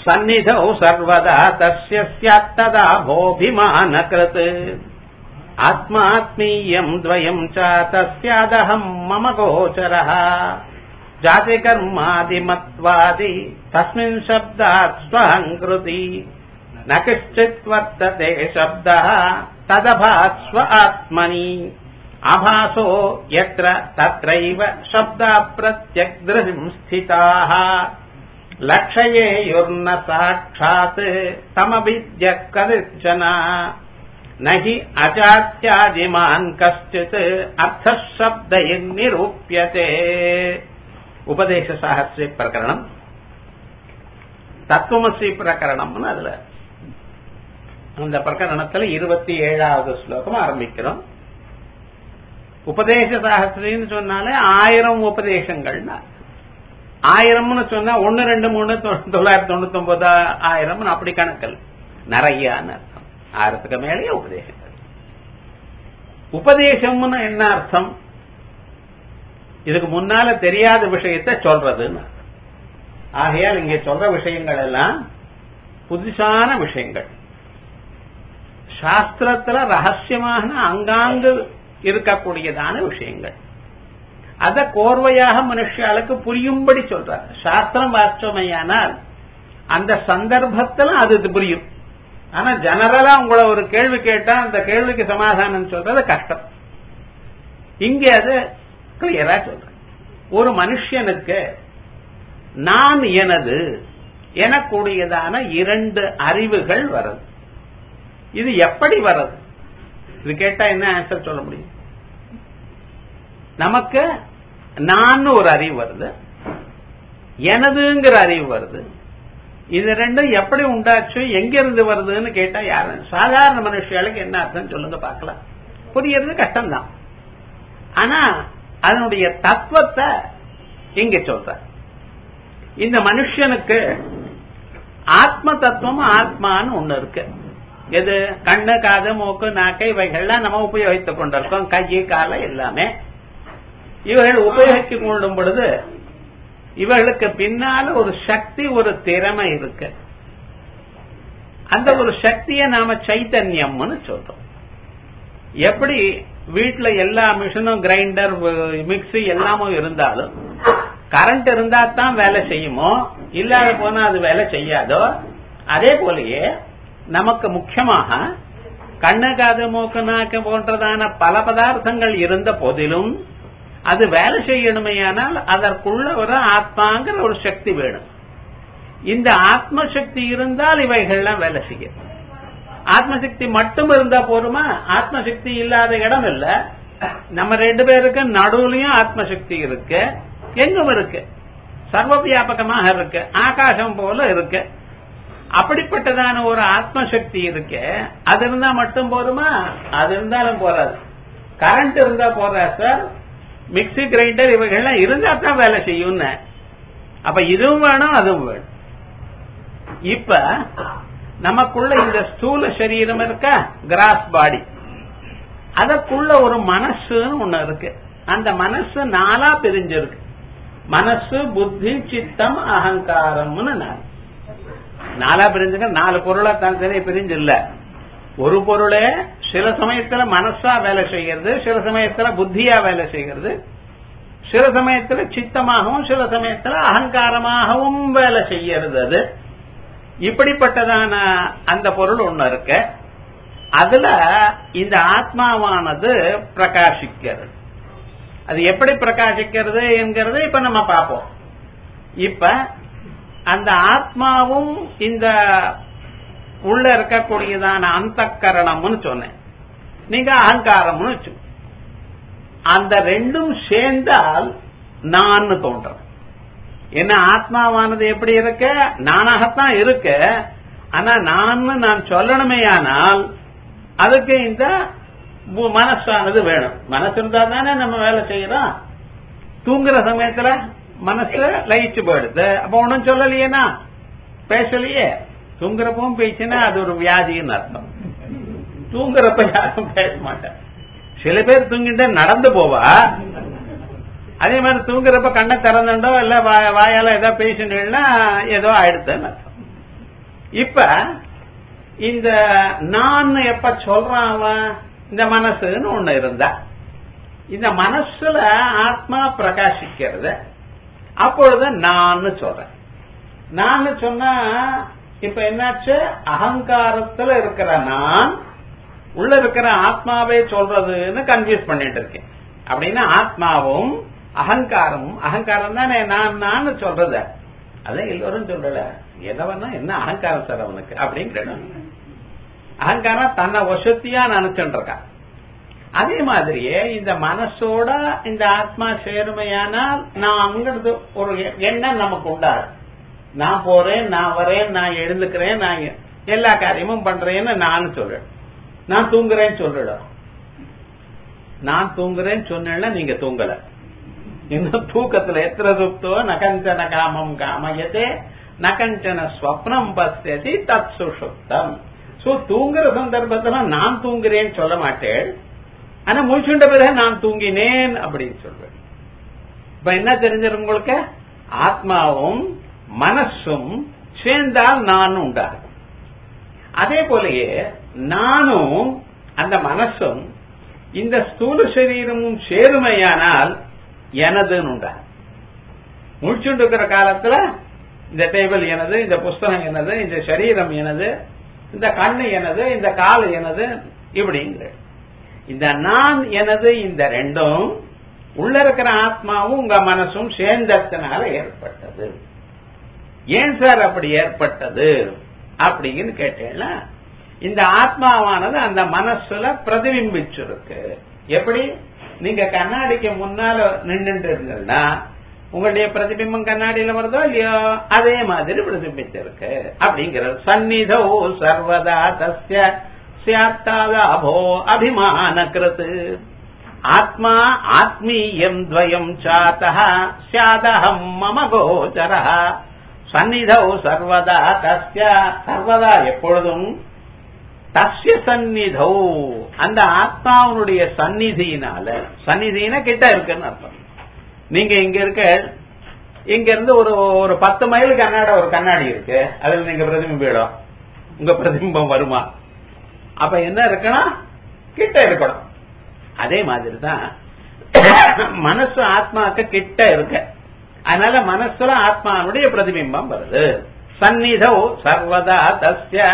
சந்நிதௌ சர்வதா தஸ்ய ஸ்யாத்ததா போபிமானகிருத் ஆத்மாத்மீயம் துவயம் ச தஸ்யாதஹம் மம கோச்சரः जातिकर्मादिमत्वादि तस्मिन् शब्दात् स्वहङ्कृति न कश्चित् वर्तते शब्दः तदभात् स्व आत्मनि आभासो यत्र तत्रैव शब्दा प्रत्यग्दृशिम् स्थिताः लक्षयेयुर्न साक्षात् तमभिद्य कदिचन न हि अचात्यादिमान् कश्चित् अर्थः शब्दैर्निरूप्यते உபதேச சாகசிரி பிரகரணம் தத்துவமசி பிரகரணம்னு அதுல அந்த பிரகரணத்துல இருபத்தி ஏழாவது ஸ்லோகம் ஆரம்பிக்கிறோம் உபதேச சாகசிரின்னு சொன்னாலே ஆயிரம் உபதேசங்கள்னா ஆயிரம்னு சொன்னா ஒன்னு ரெண்டு மூணு தொள்ளாயிரத்தி தொண்ணூத்தி ஒன்பது ஆயிரம் அப்படி கணக்கல் நிறையான்னு அர்த்தம் ஆயிரத்துக்கு மேலேயே உபதேசங்கள் உபதேசம்னு என்ன அர்த்தம் இதுக்கு முன்னால தெரியாத விஷயத்தை சொல்றதுன்னு ஆகையால் இங்கே சொல்ற விஷயங்கள் எல்லாம் புதுசான விஷயங்கள் சாஸ்திரத்துல ரகசியமான அங்காங்கு இருக்கக்கூடியதான விஷயங்கள் அத கோர்வையாக மனுஷாளுக்கு புரியும்படி சொல்றார் சாஸ்திரம் வாஸ்தவமையானால் அந்த சந்தர்ப்பத்துல அது புரியும் ஆனா ஜெனரலா உங்களை ஒரு கேள்வி கேட்டா அந்த கேள்விக்கு சமாதானம் சொல்றது கஷ்டம் இங்க அது கிளியரா சொல்றேன் ஒரு மனுஷனுக்கு நான் எனது எனக்கூடியதான இரண்டு அறிவுகள் வருது இது எப்படி வருது இது கேட்டா என்ன ஆன்சர் சொல்ல முடியும் நமக்கு நான் ஒரு அறிவு வருது எனதுங்கிற அறிவு வருது இது ரெண்டும் எப்படி உண்டாச்சு எங்க இருந்து வருதுன்னு கேட்டா யாரு சாதாரண மனுஷர்களுக்கு என்ன அர்த்தம் சொல்லுங்க பார்க்கலாம் புரியறது கஷ்டம்தான் ஆனா அதனுடைய தத்துவத்தை இங்க சொல்ற இந்த மனுஷனுக்கு ஆத்ம தத்துவம் ஆத்மான்னு ஒண்ணு இருக்கு எது கண்ணு காது மூக்கு நாக்கை இவைகள்லாம் நம்ம உபயோகித்துக் கொண்டிருக்கோம் கை காலை எல்லாமே இவைகள் உபயோகித்துக் கொள்ளும் பொழுது இவர்களுக்கு பின்னால ஒரு சக்தி ஒரு திறமை இருக்கு அந்த ஒரு சக்தியை நாம சைத்தன்யம்னு சொல்றோம் எப்படி வீட்டுல எல்லா மிஷினும் கிரைண்டர் மிக்சி எல்லாமும் இருந்தாலும் கரண்ட் இருந்தா தான் வேலை செய்யுமோ இல்லாத போனா அது வேலை செய்யாதோ அதே போலயே நமக்கு முக்கியமாக கண்ணு காது மூக்கு நாக்கு போன்றதான பல பதார்த்தங்கள் இருந்த போதிலும் அது வேலை செய்யணுமையானால் அதற்குள்ள ஒரு ஆத்மாங்கிற ஒரு சக்தி வேணும் இந்த ஆத்ம சக்தி இருந்தால் இவைகள்லாம் வேலை செய்யும் ஆத்மசக்தி மட்டும் இருந்தா போருமா ஆத்மசக்தி இல்லாத இடம் இல்ல நம்ம ரெண்டு பேருக்கு நடுவுலயும் ஆத்மசக்தி இருக்கு எங்கும் இருக்கு சர்வ வியாபகமாக இருக்கு ஆகாசம் போல இருக்கு அப்படிப்பட்டதான ஒரு ஆத்மசக்தி இருக்கு அது இருந்தா மட்டும் போருமா அது இருந்தாலும் போறாது கரண்ட் இருந்தா போறா சார் மிக்சி கிரைண்டர் இவைகள்லாம் இருந்தா தான் வேலை செய்யும்னு அப்ப இதுவும் வேணும் அதுவும் வேணும் இப்ப நமக்குள்ள இந்த ஸ்தூல சரீரம் இருக்க கிராஸ் பாடி அதற்குள்ள ஒரு மனசுன்னு ஒண்ணு இருக்கு அந்த மனசு நாலா பிரிஞ்சிருக்கு மனசு புத்தி சித்தம் அகங்காரம்னு நாலு நாலா பிரிஞ்சுக்க நாலு பொருளா தனித்தனியா பிரிஞ்சு இல்ல ஒரு பொருளே சில சமயத்துல மனசா வேலை செய்கிறது சில சமயத்துல புத்தியா வேலை செய்கிறது சில சமயத்துல சித்தமாகவும் சில சமயத்துல அகங்காரமாகவும் வேலை செய்யறது அது இப்படிப்பட்டதான அந்த பொருள் ஒண்ணு இருக்கு அதுல இந்த ஆத்மாவானது பிரகாசிக்கிறது அது எப்படி பிரகாசிக்கிறது என்கிறது இப்ப நம்ம பார்ப்போம் இப்ப அந்த ஆத்மாவும் இந்த உள்ள இருக்கக்கூடியதான அந்த கரணம்னு சொன்னேன் நீங்க அகங்காரம்னு வச்சு அந்த ரெண்டும் சேர்ந்தால் நான் தோன்றும் என்ன ஆத்மாவானது எப்படி இருக்க நானாகத்தான் இருக்கு ஆனா நான் நான் சொல்லணுமே ஆனால் அதுக்கு இந்த மனசானது வேணும் மனசு இருந்தா தானே நம்ம வேலை செய்யறோம் தூங்குற சமயத்துல மனசு லயிச்சு போயிடுது அப்ப ஒன்னும் சொல்லலையேனா பேசலையே தூங்குறப்பவும் பேச்சுன்னா அது ஒரு வியாதின்னு அர்த்தம் தூங்குறப்ப யாரும் பேச மாட்டேன் சில பேர் தூங்கிட்டு நடந்து போவா அதே மாதிரி தூங்குறப்ப கண்ணை திறந்துட்டோ இல்ல வாயால ஏதோ பேசினா ஏதோ ஆயிடுதுன்னு அர்த்தம் இப்ப இந்த நான் எப்ப சொல்றான் அவன் இந்த மனசுன்னு ஒண்ணு இருந்தா இந்த மனசுல ஆத்மா பிரகாசிக்கிறது அப்பொழுது நான் சொல்றேன் நான் சொன்னா இப்ப என்னாச்சு அகங்காரத்துல இருக்கிற நான் உள்ள இருக்கிற ஆத்மாவே சொல்றதுன்னு கன்ஃபியூஸ் பண்ணிட்டு இருக்கேன் அப்படின்னா ஆத்மாவும் அகங்காரமும் அகங்காரம் தானே நான் நான் சொல்றது அதான் எல்லோரும் சொல்லல எதவனா என்ன அகங்காரம் சார் அவனுக்கு அப்படிங்கிற அகங்காரம் தன்னை வசத்தியா நினைச்சுட்டு இருக்கான் அதே மாதிரியே இந்த மனசோட இந்த ஆத்மா சேருமையானால் நான்ங்கிறது ஒரு எண்ணம் நமக்கு உண்டாது நான் போறேன் நான் வரேன் நான் எழுந்துக்கிறேன் நான் எல்லா காரியமும் பண்றேன்னு நான் சொல்றேன் நான் தூங்குறேன்னு சொல்லிடும் நான் தூங்குறேன்னு சொன்னேன்னா நீங்க தூங்கல இன்னும் தூக்கத்துல எத்திர சுப்தோ நகஞ்சன காமம் காமயத்தே நகஞ்சன ஸ்வப்னம் பசியதி தத் சுஷுப்தம் சோ தூங்குற சந்தர்ப்பத்துல நான் தூங்குறேன்னு சொல்ல மாட்டேன் ஆனா முழிச்சுண்ட பிறகு நான் தூங்கினேன் அப்படின்னு சொல்றேன் இப்ப என்ன தெரிஞ்சது உங்களுக்கு ஆத்மாவும் மனசும் சேர்ந்தால் நான் உண்டாகும் அதே போலயே நானும் அந்த மனசும் இந்த ஸ்தூல சரீரமும் சேருமையானால் எனதுன்னு உண்டாகும் முழிச்சுட்டு இருக்கிற காலத்துல இந்த டேபிள் எனது இந்த புஸ்தகம் எனது இந்த சரீரம் எனது இந்த கண்ணு எனது இந்த கால் எனது இப்படிங்கிற இந்த நான் எனது இந்த ரெண்டும் உள்ள இருக்கிற ஆத்மாவும் உங்க மனசும் சேர்ந்ததுனால ஏற்பட்டது ஏன் சார் அப்படி ஏற்பட்டது அப்படின்னு கேட்டேன்னா இந்த ஆத்மாவானது அந்த மனசுல பிரதிபிம்பிச்சிருக்கு எப்படி நீங்க கண்ணாடிக்கு முன்னால நின்று இருந்தீங்கன்னா உங்களுடைய பிரதிபிம்பம் கண்ணாடியில வருதோ இல்லையோ அதே மாதிரி பிரதிபிம்பிச்சிருக்கு அப்படிங்கிறது சந்நிதோ சர்வதா தஸ்ய சியாத்தாதாபோ அபிமான கிருத்து ஆத்மா ஆத்மீயம் துவயம் சாத்தः சியாதஹம் மம கோச்சர சந்நிதௌ சர்வதா தஸ்ய சர்வதா எப்பொழுதும் தஸ்ய சந்நிதௌ அந்த ஆத்மாவுடைய சந்நிதியினால சந்நிதினா கிட்ட இருக்குன்னு அர்த்தம் நீங்க இங்க இருக்க இங்க இருந்து ஒரு ஒரு பத்து மைல் கண்ணாட ஒரு கண்ணாடி இருக்கு அதுல நீங்க பிரதிபிம்பம் உங்க பிரதிபிம்பம் வருமா அப்ப என்ன இருக்கணும் கிட்ட இருக்கணும் அதே மாதிரி தான் மனசு ஆத்மாக்கு கிட்ட இருக்க அதனால மனசுல ஆத்மானுடைய பிரதிபிம்பம் வருது சந்நிதோ சர்வதா தஸ்ய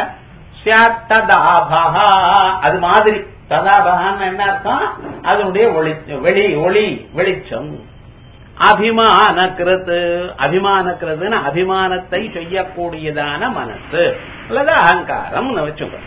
ததாபகா அது மாதிரி ததாபகான்னு என்ன அர்த்தம் அதனுடைய ஒளி வெளி ஒளி வெளிச்சம் அபிமான கிருத்து அபிமான கிருத்துன்னு அபிமானத்தை செய்யக்கூடியதான மனசு அல்லது அகங்காரம் வச்சுக்கோ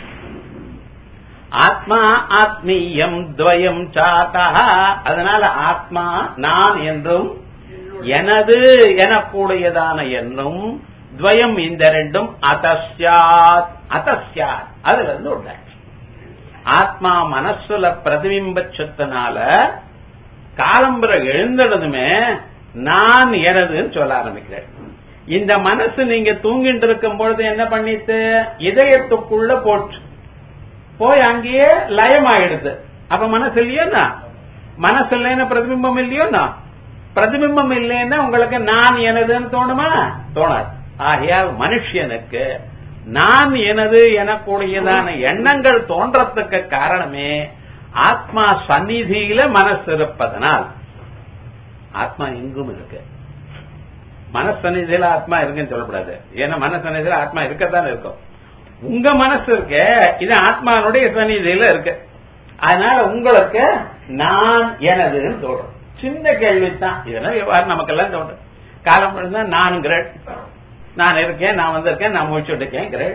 ஆத்மா ஆத்மீயம் துவயம் சாத்தா அதனால ஆத்மா நான் என்றும் எனது எனக்கூடியதான என்னும் துவயம் இந்த ரெண்டும் அதஸ்யாத் அதஸ்யாத் அதுல இருந்து உண்டாச்சு ஆத்மா மனசுல பிரதிபிம்பச்சத்தினால காலம்புற எழுந்ததுமே நான் எனதுன்னு சொல்ல ஆரம்பிக்கிறேன் இந்த மனசு நீங்க தூங்கிட்டு இருக்கும் பொழுது என்ன பண்ணிட்டு இதயத்துக்குள்ள போச்சு போய் அங்கேயே லயம் ஆயிடுது அப்ப மனசு இல்லையோண்ணா மனசு இல்லைன்னா பிரதிபிம்பம் இல்லையோண்ணா பிரதிபிம்பம் இல்லைன்னா உங்களுக்கு நான் எனதுன்னு தோணுமா தோணாது ஆகையால் மனுஷனுக்கு நான் எனது எனக்கூடியதான எண்ணங்கள் தோன்றத்துக்கு காரணமே ஆத்மா சந்நிதியில மனசு இருப்பதனால் ஆத்மா எங்கும் இருக்கு மனசன்னிதியில ஆத்மா இருக்குன்னு சொல்லக்கூடாது ஏன்னா மனசன்னிதியில ஆத்மா இருக்கத்தான் இருக்கும் உங்க மனசு இருக்க இது ஆத்மானுடைய சந்நிதியில இருக்கு அதனால உங்களுக்கு நான் எனதுன்னு தோன்றும் சின்ன கேள்வித்தான் இதெல்லாம் விவகாரம் நமக்கெல்லாம் தோன்றும் காலம் இருந்தா நான்கிற நான் இருக்கேன் நான் வந்திருக்கேன் நான் முடிச்சுட்டு இருக்கேன்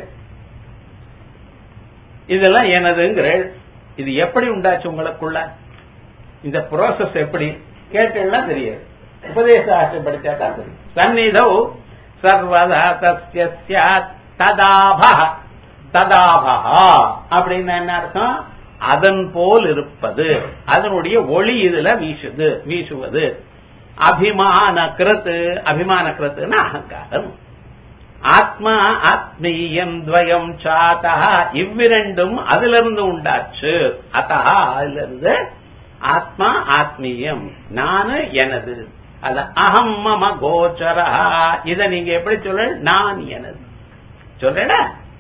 இதெல்லாம் எனதுங்கிற இது எப்படி உண்டாச்சு உங்களுக்குள்ள இந்த ப்ராசஸ் எப்படி கேட்டெல்லாம் தெரியாது உபதேச ஆசை படிச்சா தான் தெரியும் சந்நிதௌ சர்வதா தஸ்ய சியாத் ததாபா ததாபா அப்படின்னு என்ன அர்த்தம் அதன் போல் இருப்பது அதனுடைய ஒளி இதுல வீசுது வீசுவது அபிமான கிருத்து அபிமான கிருத்துன்னா அகங்காரம் ஆத்மா ஆத்மீயம் துவயம் சாத்தா இவ்விரண்டும் அதிலிருந்து உண்டாச்சு அத்தா அதிலிருந்து ஆத்மா ஆத்மீயம் நானு எனது அது அகம் மம கோச்சரா இத நீங்க எப்படி சொல்ல நான் எனது சொல்றேடா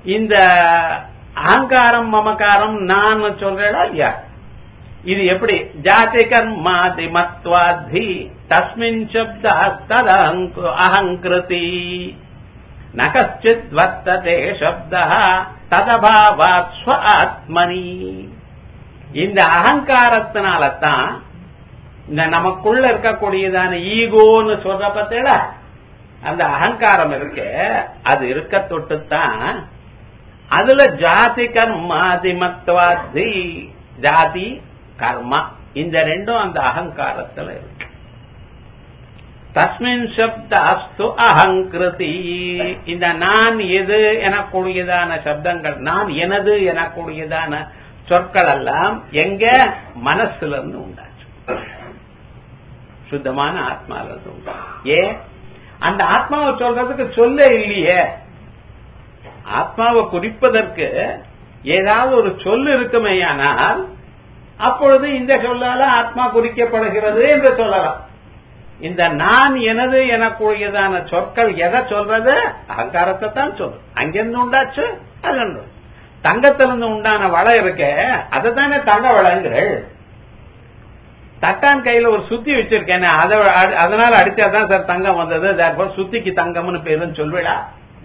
இந்த அகங்காரம் மமகாரம் நான் சொல்றா இல்லையா இது எப்படி ஜாதி கர்மாதி மத்வாதி தஸ்மின் சப்த தத அகங்கிருதி ந கச்சித் வர்த்ததே சப்த ததபாவாத் ஸ்வ ஆத்மனி இந்த அகங்காரத்தினால தான் இந்த நமக்குள்ள இருக்கக்கூடியதான ஈகோன்னு சொல்ற பத்தேடா அந்த அகங்காரம் இருக்கு அது இருக்க தொட்டுத்தான் அதுல ஜாதி கர்மாதி மத்வாதி ஜாதி கர்மா இந்த ரெண்டும் அந்த அகங்காரத்துல இருக்கு தஸ்மின் சப்த அஸ்து அகங்கிருதி இந்த நான் எது எனக்கூடியதான சப்தங்கள் நான் எனது எனக்கூடியதான சொற்கள் எல்லாம் எங்க மனசுல இருந்து உண்டாச்சு சுத்தமான ஆத்மால இருந்து உண்டாச்சு ஏ அந்த ஆத்மாவை சொல்றதுக்கு சொல்ல இல்லையே ஆத்மாவை குறிப்பதற்கு ஏதாவது ஒரு சொல் இருக்குமேயானால் அப்பொழுது இந்த சொல்லால ஆத்மா குறிக்கப்படுகிறது என்று சொல்லலாம் இந்த நான் எனது எனக்கூடியதான சொற்கள் எதை சொல்றது அகங்காரத்தை தான் சொல்றது அங்கிருந்து உண்டாச்சு அது தங்கத்திலிருந்து உண்டான வளை இருக்க அதை தானே தங்க வளைங்கிறள் தட்டான் கையில ஒரு சுத்தி வச்சிருக்கேன் அதை அதனால அடிச்சாதான் சார் தங்கம் வந்தது சுத்திக்கு தங்கம்னு பேருன்னு சொல்விடா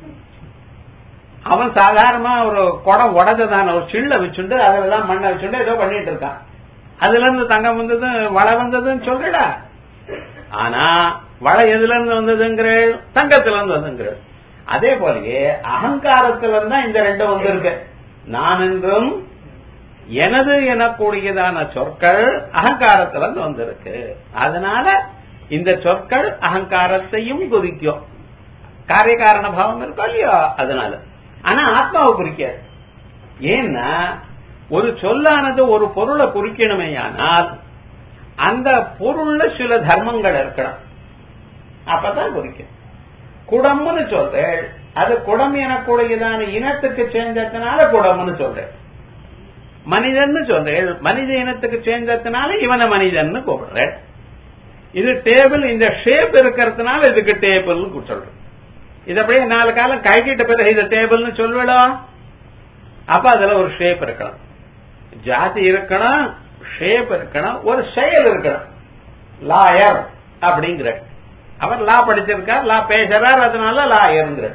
அவன் சாதாரணமா ஒரு குடம் உடஞ்சதான ஒரு சில்ல வச்சுண்டு அதுலதான் மண்ணை வச்சுண்டு ஏதோ பண்ணிட்டு இருக்கான் அதுல இருந்து தங்கம் வந்தது வளை வந்ததுன்னு சொல்றடா ஆனா வளை எதுல இருந்து வந்ததுங்கிற தங்கத்துல இருந்து வந்ததுங்கிற அதே போலயே அகங்காரத்துல இருந்தா இந்த ரெண்டும் வந்திருக்கு நான் என்றும் எனது எனக்கூடியதான சொற்கள் அகங்காரத்துல இருந்து வந்திருக்கு அதனால இந்த சொற்கள் அகங்காரத்தையும் குறிக்கும் காரியகாரண பாவம் இருக்கோ இல்லையோ அதனால ஆனா ஆத்மாவை குறிக்காது ஏன்னா ஒரு சொல்லானது ஒரு பொருளை குறிக்கணுமேயானால் அந்த பொருள்ல சில தர்மங்கள் இருக்கணும் அப்பதான் குறிக்கும் குடம்னு சொல்றேன் அது குடம் எனக்கூடியதான இனத்துக்கு சேர்ந்ததுனால குடம்னு சொல்றேன் மனிதன் சொல்றேன் மனித இனத்துக்கு சேர்ந்ததுனால இவனை மனிதன் கூப்பிடுறேன் இது டேபிள் இந்த ஷேப் இருக்கிறதுனால இதுக்கு டேபிள் சொல்றேன் இது அப்படியே நாலு காலம் கழட்டிட்ட பிறகு இது டேபிள்னு சொல்லிடும் அப்ப அதுல ஒரு ஷேப் இருக்கணும் ஜாதி இருக்கணும் ஷேப் இருக்கணும் ஒரு செயல் இருக்கணும் லாயர் அப்படிங்கிற அவர் லா படிச்சிருக்கார் லா பேசுறார் அதனால லாயருங்கிற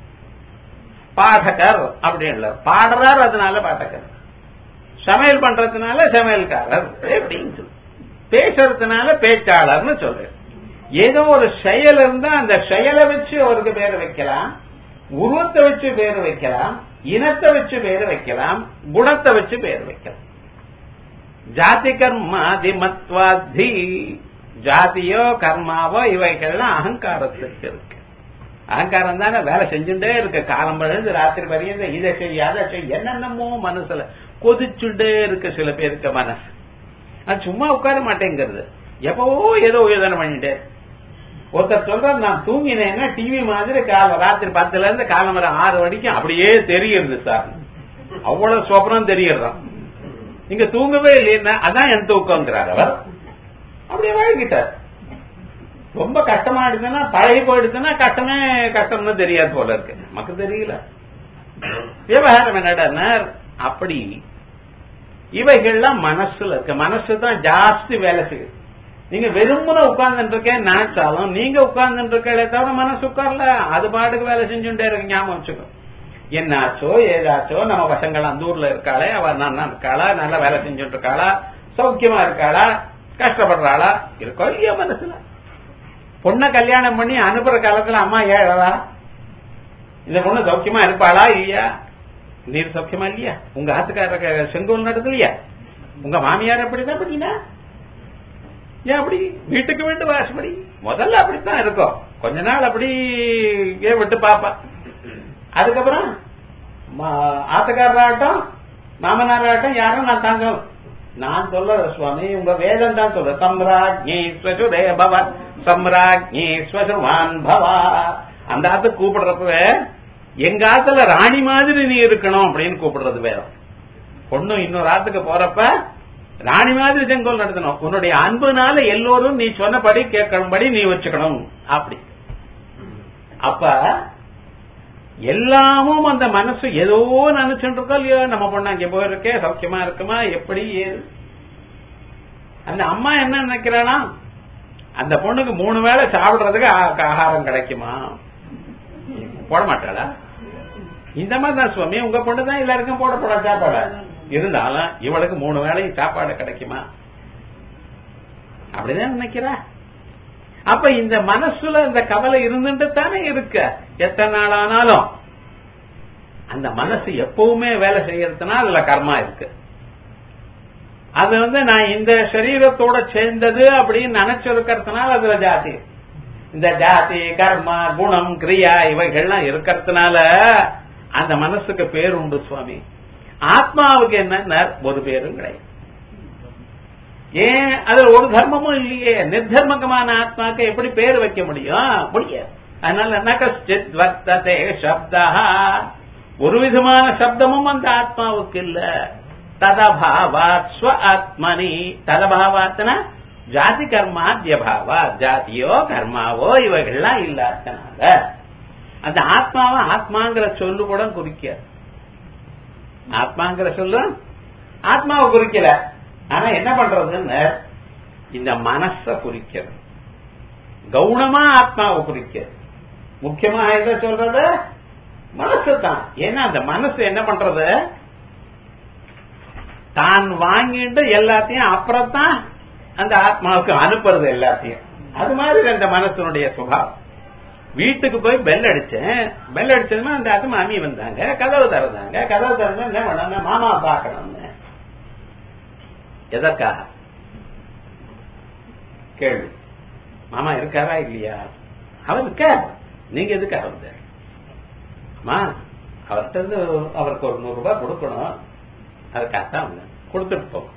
பாடகர் அப்படின்னு பாடுறார் அதனால பாடகர் சமையல் பண்றதுனால சமையல்காரர் அப்படின்னு சொல்லு பேசுறதுனால பேச்சாளர்னு சொல்றேன் ஏதோ ஒரு செயல் இருந்தா அந்த செயலை வச்சு அவருக்கு பேர் வைக்கலாம் உருவத்தை வச்சு பேர் வைக்கலாம் இனத்தை வச்சு பேர் வைக்கலாம் குணத்தை வச்சு பேர் வைக்கலாம் ஜாதி கர்மாதி மத்வாதி ஜாதியோ கர்மாவோ இவைகள்லாம் அகங்காரத்துக்கு இருக்கு அகங்காரம் தானே வேலை செஞ்சுட்டே இருக்கு காலம் பழுது ராத்திரி வரையும் இதை செய் அதை செய் என்னென்னமோ மனசுல கொதிச்சுட்டே இருக்கு சில பேருக்கு மனசு அது சும்மா உட்கார மாட்டேங்கிறது எப்பவோ ஏதோ யோசனை பண்ணிட்டே ஒருத்தர் சொல்ற நான் தூங்கினேன்னா டிவி மாதிரி கால ராத்திரி பத்துல இருந்து காலம் வர ஆறு வரைக்கும் அப்படியே தெரியுது சார் அவ்வளவு சொப்னம் தெரியறோம் நீங்க தூங்கவே இல்லைன்னா அதான் என் தூக்கங்கிறார் அவர் அப்படியே வழங்கிட்டார் ரொம்ப கஷ்டமா எடுத்துன்னா பழகி போயிடுச்சுன்னா கஷ்டமே கஷ்டம்னு தெரியாது போல இருக்கு நமக்கு தெரியல விவகாரம் என்னடா அப்படி இவைகள்லாம் மனசுல இருக்கு மனசு தான் ஜாஸ்தி வேலை செய்யுது நீங்க வெறுமன உட்கார்ந்துட்டு இருக்கேன் நினைச்சாலும் நீங்க உட்கார்ந்துட்டு இருக்கே தவிர மனசு உட்கார்ல அது பாட்டுக்கு வேலை செஞ்சுட்டே இருக்கு ஞாபகம் வச்சுக்கோ என்னாச்சோ ஏதாச்சோ நம்ம பசங்கள் அந்த ஊர்ல இருக்காளே அவ நல்லா இருக்காளா நல்லா வேலை செஞ்சுட்டு இருக்காளா சௌக்கியமா இருக்காளா கஷ்டப்படுறாளா இருக்கோ இல்லையா மனசுல பொண்ணை கல்யாணம் பண்ணி அனுப்புற காலத்துல அம்மா ஏழலா இந்த பொண்ணு சௌக்கியமா இருப்பாளா இல்லையா நீர் சௌக்கியமா இல்லையா உங்க ஆத்துக்கார செங்கோல் நடக்கலையா உங்க மாமியார் அப்படிதான் பண்ணினா ஏன் அப்படி வீட்டுக்கு வீட்டு வாசப்படி முதல்ல அப்படித்தான் இருக்கும் கொஞ்ச நாள் அப்படி ஏன் விட்டு பாப்பா அதுக்கப்புறம் ஆத்தக்காரராகட்டும் மாமனாராகட்டும் யாரும் நான் தாங்க நான் சொல்ல சுவாமி உங்க வேதம் தான் சொல்ற சம்ராஜ்ஞி ஸ்வசுரே பவ சம்ராஜ்ஞி ஸ்வசுவான் பவா அந்த ஆத்து கூப்பிடுறப்ப எங்க ஆத்துல ராணி மாதிரி நீ இருக்கணும் அப்படின்னு கூப்பிடுறது வேதம் பொண்ணு இன்னொரு ஆத்துக்கு போறப்ப ராணி மாதிரி செங்கோல் நடத்தணும் உன்னுடைய அன்புனால எல்லோரும் நீ சொன்னபடி கேட்கணும்படி நீ வச்சுக்கணும் அப்படி அப்ப எல்லாமும் அந்த மனசு ஏதோ நினைச்சுட்டு இருக்கோ இல்லையோ நம்ம பொண்ணு அங்கே போயிருக்கே சௌக்கியமா இருக்குமா எப்படி ஏது அந்த அம்மா என்ன நினைக்கிறானா அந்த பொண்ணுக்கு மூணு வேளை சாப்பிடுறதுக்கு ஆ- ஆகாரம் கிடைக்குமா போட மாட்டாளா இந்த மாதிரி தான் சுவாமி உங்க பொண்ணு தான் எல்லாருக்கும் போட போட சாப்பாடு இருந்தாலும் இவளுக்கு மூணு வேளையும் சாப்பாடு கிடைக்குமா அப்படிதான் நினைக்கிறா அப்ப இந்த மனசுல இந்த கவலை இருந்துட்டு தானே இருக்க எத்தனை நாள் ஆனாலும் அந்த மனசு எப்பவுமே வேலை செய்யறதுனா அதுல கர்மா இருக்கு அது வந்து நான் இந்த சரீரத்தோட சேர்ந்தது அப்படின்னு நினைச்சிருக்கிறதுனால அதுல ஜாதி இந்த ஜாதி கர்மா குணம் கிரியா இவைகள்லாம் இருக்கிறதுனால அந்த மனசுக்கு பேர் உண்டு சுவாமி ஆத்மாவுக்கு என்ன ஒரு பேரும் கிடையாது ஏன் அது ஒரு தர்மமும் இல்லையே நிர்தர்மகமான ஆத்மாக்கு எப்படி பேர் வைக்க முடியும் முடியாது அதனால நகஸ்டித் வர்த்ததே சப்தா ஒரு விதமான சப்தமும் அந்த ஆத்மாவுக்கு இல்ல ததபாவாத் ஸ்வ ஆத்மனி ததபாவாத்னா ஜாதி கர்மாத்யபாவா ஜாதியோ கர்மாவோ இவைகள்லாம் இல்லாதனால அந்த ஆத்மாவை ஆத்மாங்கிற சொல்லு கூட குறிக்காது ஆத்மாங்கிற சொல்லு ஆத்மாவை குறிக்கல ஆனா என்ன பண்றதுன்னு இந்த மனச குறிக்கிறது கவுனமா ஆத்மாவை குறிக்கிறது முக்கியமா எதை சொல்றது மனசு தான் ஏன்னா அந்த மனசு என்ன பண்றது தான் வாங்கிட்டு எல்லாத்தையும் அப்புறம் தான் அந்த ஆத்மாவுக்கு அனுப்புறது எல்லாத்தையும் அது மாதிரி அந்த மனசனுடைய சுபாவம் வீட்டுக்கு போய் பெல் அடிச்சேன் பெல் அடிச்சதுன்னா அந்த அது மாமி வந்தாங்க கதவு திறந்தாங்க கதவு திறந்தா என்ன பண்ணாங்க மாமா பார்க்கணும்னு எதற்காக கேள்வி மாமா இருக்காரா இல்லையா அவர் இருக்கார் நீங்க எதுக்காக வந்தார் அம்மா அவர்கிட்ட இருந்து அவருக்கு ஒரு நூறு ரூபாய் கொடுக்கணும் அதுக்காகத்தான் வந்தேன் கொடுத்துட்டு போகும்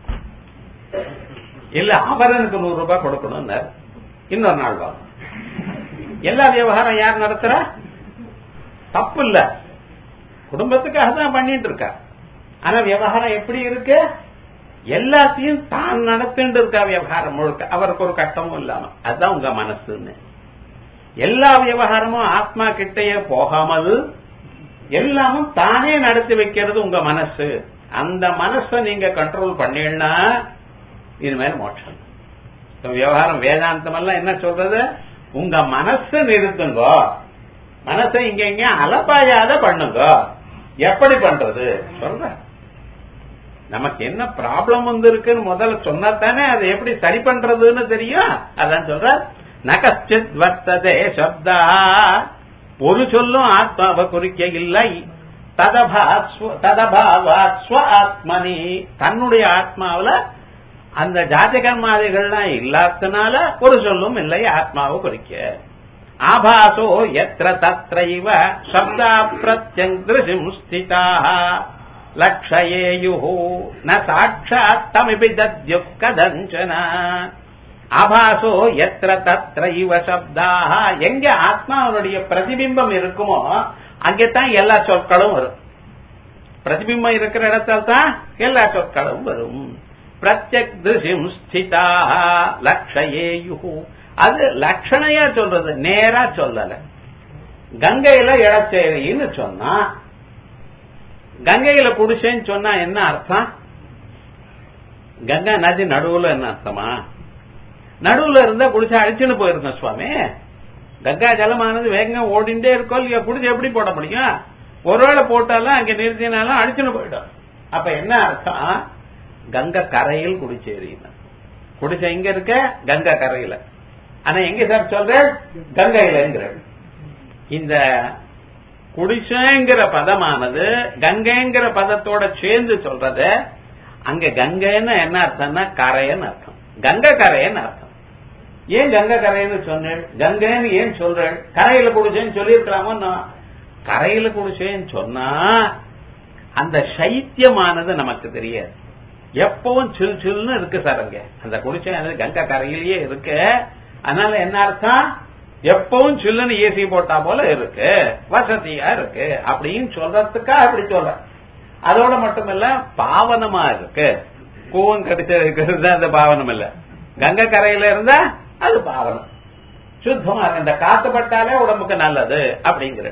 இல்ல அவர் எனக்கு நூறு ரூபாய் கொடுக்கணும் இன்னொரு நாள் வாங்க எல்லா விவகாரம் யார் நடத்துறா தப்பு இல்ல குடும்பத்துக்காக தான் பண்ணிட்டு இருக்கா ஆனா விவகாரம் எப்படி இருக்கு எல்லாத்தையும் தான் நடத்திட்டு இருக்கா விவகாரம் முழுக்க அவருக்கு ஒரு கட்டமும் இல்லாம அதுதான் உங்க மனசுன்னு எல்லா விவகாரமும் ஆத்மா கிட்டேயே போகாமல் எல்லாமும் தானே நடத்தி வைக்கிறது உங்க மனசு அந்த மனசை நீங்க கண்ட்ரோல் பண்ணீங்கன்னா இனிமேல் மோட்சம் விவகாரம் வேதாந்தம் எல்லாம் என்ன சொல்றது உங்க மனசு நிறுத்துங்க மனசை இங்க இங்க அலப்பாயாத பண்ணுங்க எப்படி பண்றது சொல்ற நமக்கு என்ன ப்ராப்ளம் வந்து இருக்குன்னு முதல்ல சொன்னா தானே அதை எப்படி சரி பண்றதுன்னு தெரியும் அதான் சொல்ற நகச்சித் வர்த்ததே சப்தா ஒரு சொல்லும் ஆத்மாவை குறிக்க இல்லை ததபாவா ஸ்வ ஆத்மனி தன்னுடைய ஆத்மாவில அந்த ஜாதிகர்மாதிகள்லாம் இல்லாதனால ஒரு சொல்லும் இல்லை ஆத்மாவை குறிக்க ஆபாசோ எத்திர தத்ரைவ சப்தா பிரத்யங்கிருஷிம் ஸ்திதாக லக்ஷயேயு ந சாட்சாத் தமிபி தத்யுக் கதஞ்சன ஆபாசோ எத்திர தத்ரைவ சப்தாக எங்க ஆத்மாவனுடைய பிரதிபிம்பம் இருக்குமோ அங்கேதான் எல்லா சொற்களும் வரும் பிரதிபிம்பம் இருக்கிற இடத்துல தான் எல்லா சொற்களும் வரும் பிரத்யக் திருஷிம் ஸ்திதா லக்ஷயேயு அது லட்சணையா சொல்றது நேரா சொல்லல கங்கையில இளச்சேரின்னு சொன்னா கங்கையில குடிசேன்னு சொன்னா என்ன அர்த்தம் கங்கா நதி நடுவுல என்ன அர்த்தமா நடுவுல இருந்தா குடிசை அழிச்சுன்னு போயிருந்தோம் சுவாமி கங்கா ஜலமானது வேகம் ஓடிண்டே இருக்கோ இல்லையா குடிசை எப்படி போட முடியும் ஒருவேளை போட்டாலும் அங்க நிறுத்தினாலும் அழிச்சுன்னு போயிடும் அப்ப என்ன அர்த்தம் கங்கை கரையில் குடிச்சேரின்னு குடிசை எங்க இருக்க கங்கை கரையில ஆனா எங்க சார் சொல்ற கங்கையிலங்கிற இந்த குடிசைங்கிற பதமானது கங்கைங்கிற பதத்தோட சேர்ந்து சொல்றது அங்க கங்கைன்னு என்ன அர்த்தம்னா கரைன்னு அர்த்தம் கங்கை கரைன்னு அர்த்தம் ஏன் கங்கை கரைன்னு சொன்னேன் கங்கைன்னு ஏன் சொல்றேன் கரையில குடிசைன்னு சொல்லியிருக்கலாமோ கரையில குடிசைன்னு சொன்னா அந்த சைத்தியமானது நமக்கு தெரியாது எப்பவும் சில் சில்னு இருக்கு சார் அங்க அந்த குடிசை அது கங்கை கரையிலேயே இருக்கு அதனால என்ன அர்த்தம் எப்பவும் சில்லுன்னு ஏசி போட்டா போல இருக்கு வசதியா இருக்கு அப்படின்னு சொல்றதுக்கா அப்படி சொல்ற அதோட மட்டுமல்ல பாவனமா இருக்கு கூவம் கடிச்சு இருக்கிறது அந்த பாவனம் இல்ல கங்கை கரையில இருந்தா அது பாவனம் சுத்தமா இருக்கு இந்த காத்து பட்டாலே உடம்புக்கு நல்லது அப்படிங்கிற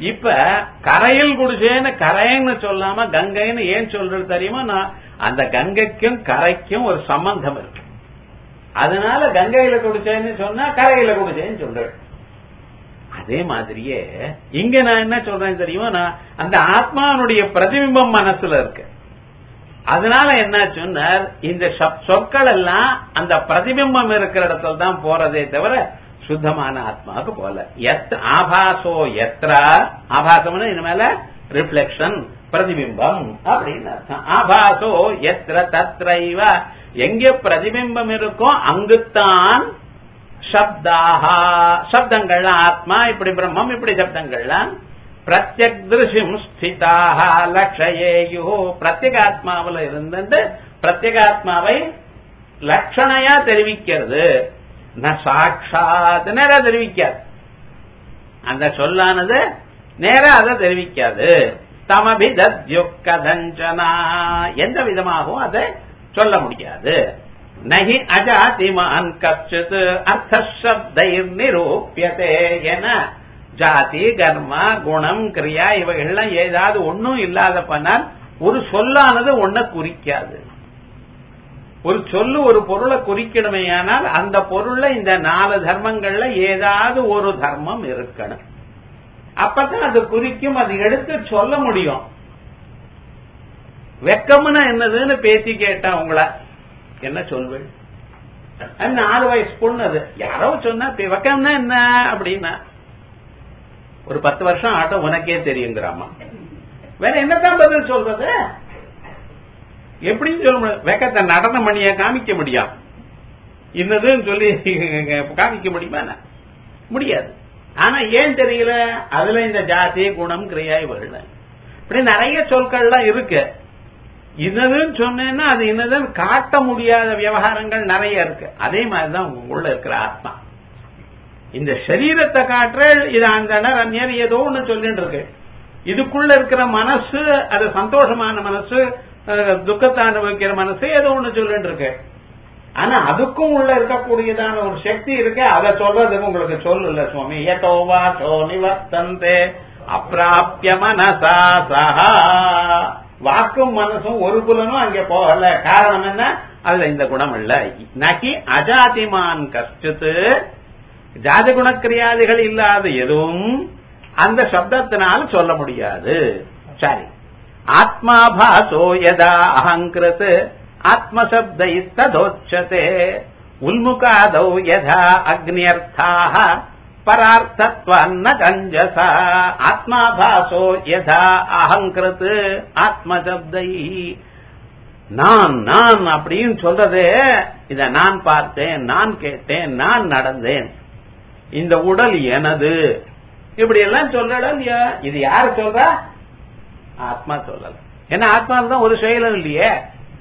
இப்ப கரையில் குடிசேன்னு கரைன்னு சொல்லாம கங்கைன்னு ஏன் சொல்றது தெரியுமா நான் அந்த கங்கைக்கும் கரைக்கும் ஒரு சம்பந்தம் இருக்கு அதனால கங்கையில குடிச்சேன்னு சொன்னா கரையில குடிச்சேன்னு சொல்றேன் அதே மாதிரியே இங்க நான் என்ன சொல்றேன் தெரியுமா நான் அந்த ஆத்மானுடைய பிரதிபிம்பம் மனசுல இருக்கு அதனால என்ன சொன்னார் இந்த சொற்கள் எல்லாம் அந்த பிரதிபிம்பம் இருக்கிற இடத்துல தான் போறதே தவிர சுத்தமான ஆத்மாவுக்கு போல எத் ஆபாசோ எத்ரா ஆபாசம்னு இனிமேல ரிஃப்ளெக்ஷன் பிரதிபிம்பம் அப்படின்னு அர்த்தம் ஆபாசோ எத்திர தத்ரைவ எங்கே பிரதிபிம்பம் இருக்கோ அங்குத்தான் சப்தாஹா சப்தங்கள்லாம் ஆத்மா இப்படி பிரம்மம் இப்படி சப்தங்கள்லாம் பிரத்யக் திருஷிம் ஸ்திதாக லட்சயேயு பிரத்யேகாத்மாவில் இருந்துட்டு பிரத்யேகாத்மாவை லட்சணையா தெரிவிக்கிறது ந சாட்சாத் நேரா தெரிவிக்காது அந்த சொல்லானது நேரா அதை தெரிவிக்காது தமபிதத்யுக்கதஞ்சனா எந்த விதமாகவும் அதை சொல்ல முடியாது நகி அஜாதிமான் கச்சித் அர்த்த சப்தைர் நிரூபியதே என ஜாதி கர்ம குணம் கிரியா இவைகள்லாம் ஏதாவது ஒன்னும் இல்லாத பண்ணால் ஒரு சொல்லானது ஒன்ன குறிக்காது ஒரு சொல்லு ஒரு பொருளை குறிக்கணுமேயானால் அந்த பொருள்ல இந்த நாலு தர்மங்கள்ல ஏதாவது ஒரு தர்மம் இருக்கணும் அப்பதான் அது குறிக்கும் அது எடுத்து சொல்ல முடியும் வெக்கம்னா என்னதுன்னு பேசி கேட்டேன் உங்களை என்ன சொல்வேன் நாலு வயசு பொண்ணு அது யாரோ சொன்னா வெக்கம்னா என்ன அப்படின்னா ஒரு பத்து வருஷம் ஆட்டம் உனக்கே தெரியுங்கிறாமா வேற என்னதான் பதில் சொல்றது எப்படின்னு சொல்ல முடியும் வெக்கத்தை நடன மணிய காமிக்க முடியும் இன்னதுன்னு சொல்லி காமிக்க முடியுமா முடியாது ஆனா ஏன் தெரியல அதுல இந்த ஜாதி குணம் கிரியா இவர்கள் இப்படி நிறைய சொற்கள்லாம் இருக்கு இன்னதுன்னு சொன்னேன்னா அது இன்னதுன்னு காட்ட முடியாத விவகாரங்கள் நிறைய இருக்கு அதே மாதிரிதான் உள்ள இருக்கிற ஆத்மா இந்த சரீரத்தை காட்டுற இது அந்த அந்நியர் ஏதோ ஒண்ணு சொல்லிட்டு இருக்கு இதுக்குள்ள இருக்கிற மனசு அது சந்தோஷமான மனசு துக்கத்தை அனுபவிக்கிற மனசு ஏதோ ஒண்ணு சொல்லிட்டு இருக்கு ஆனா அதுக்கும் உள்ள இருக்கக்கூடியதான ஒரு சக்தி இருக்கு அதை சொல்றதுக்கு உங்களுக்கு சொல்லல சுவாமி ஏதோவா சோ நிவர்த்தந்தே அப்பிராபிய மனசா சஹா வாக்கும் மனசும் ஒரு புலனும் அங்க போகல காரணம் என்ன அதுல இந்த குணம் இல்ல நகி அஜாதிமான் கஷ்டத்து ஜாதி குணக்கிரியாதிகள் இல்லாத எதுவும் அந்த சப்தத்தினால் சொல்ல முடியாது சரி ஆத்மாபாசோ யதா அகங்கிருத் ஆத்மசப்தைஸ்ததோச்சதே உல்முகாதௌ யதா அக்னியர்த்தாக பரார்த்தத்வன்ன கஞ்சச ஆத்மாபாசோ யதா அகங்கிருத் ஆத்மசப்தை நான் நான் அப்படின்னு சொல்றதே இத நான் பார்த்தேன் நான் கேட்டேன் நான் நடந்தேன் இந்த உடல் எனது இப்படி எல்லாம் சொல்லல இல்லையா இது யாரு சொல்றா ஆத்மா சொல்லல ஏன்னா ஆத்மா தான் ஒரு செயலும் இல்லையே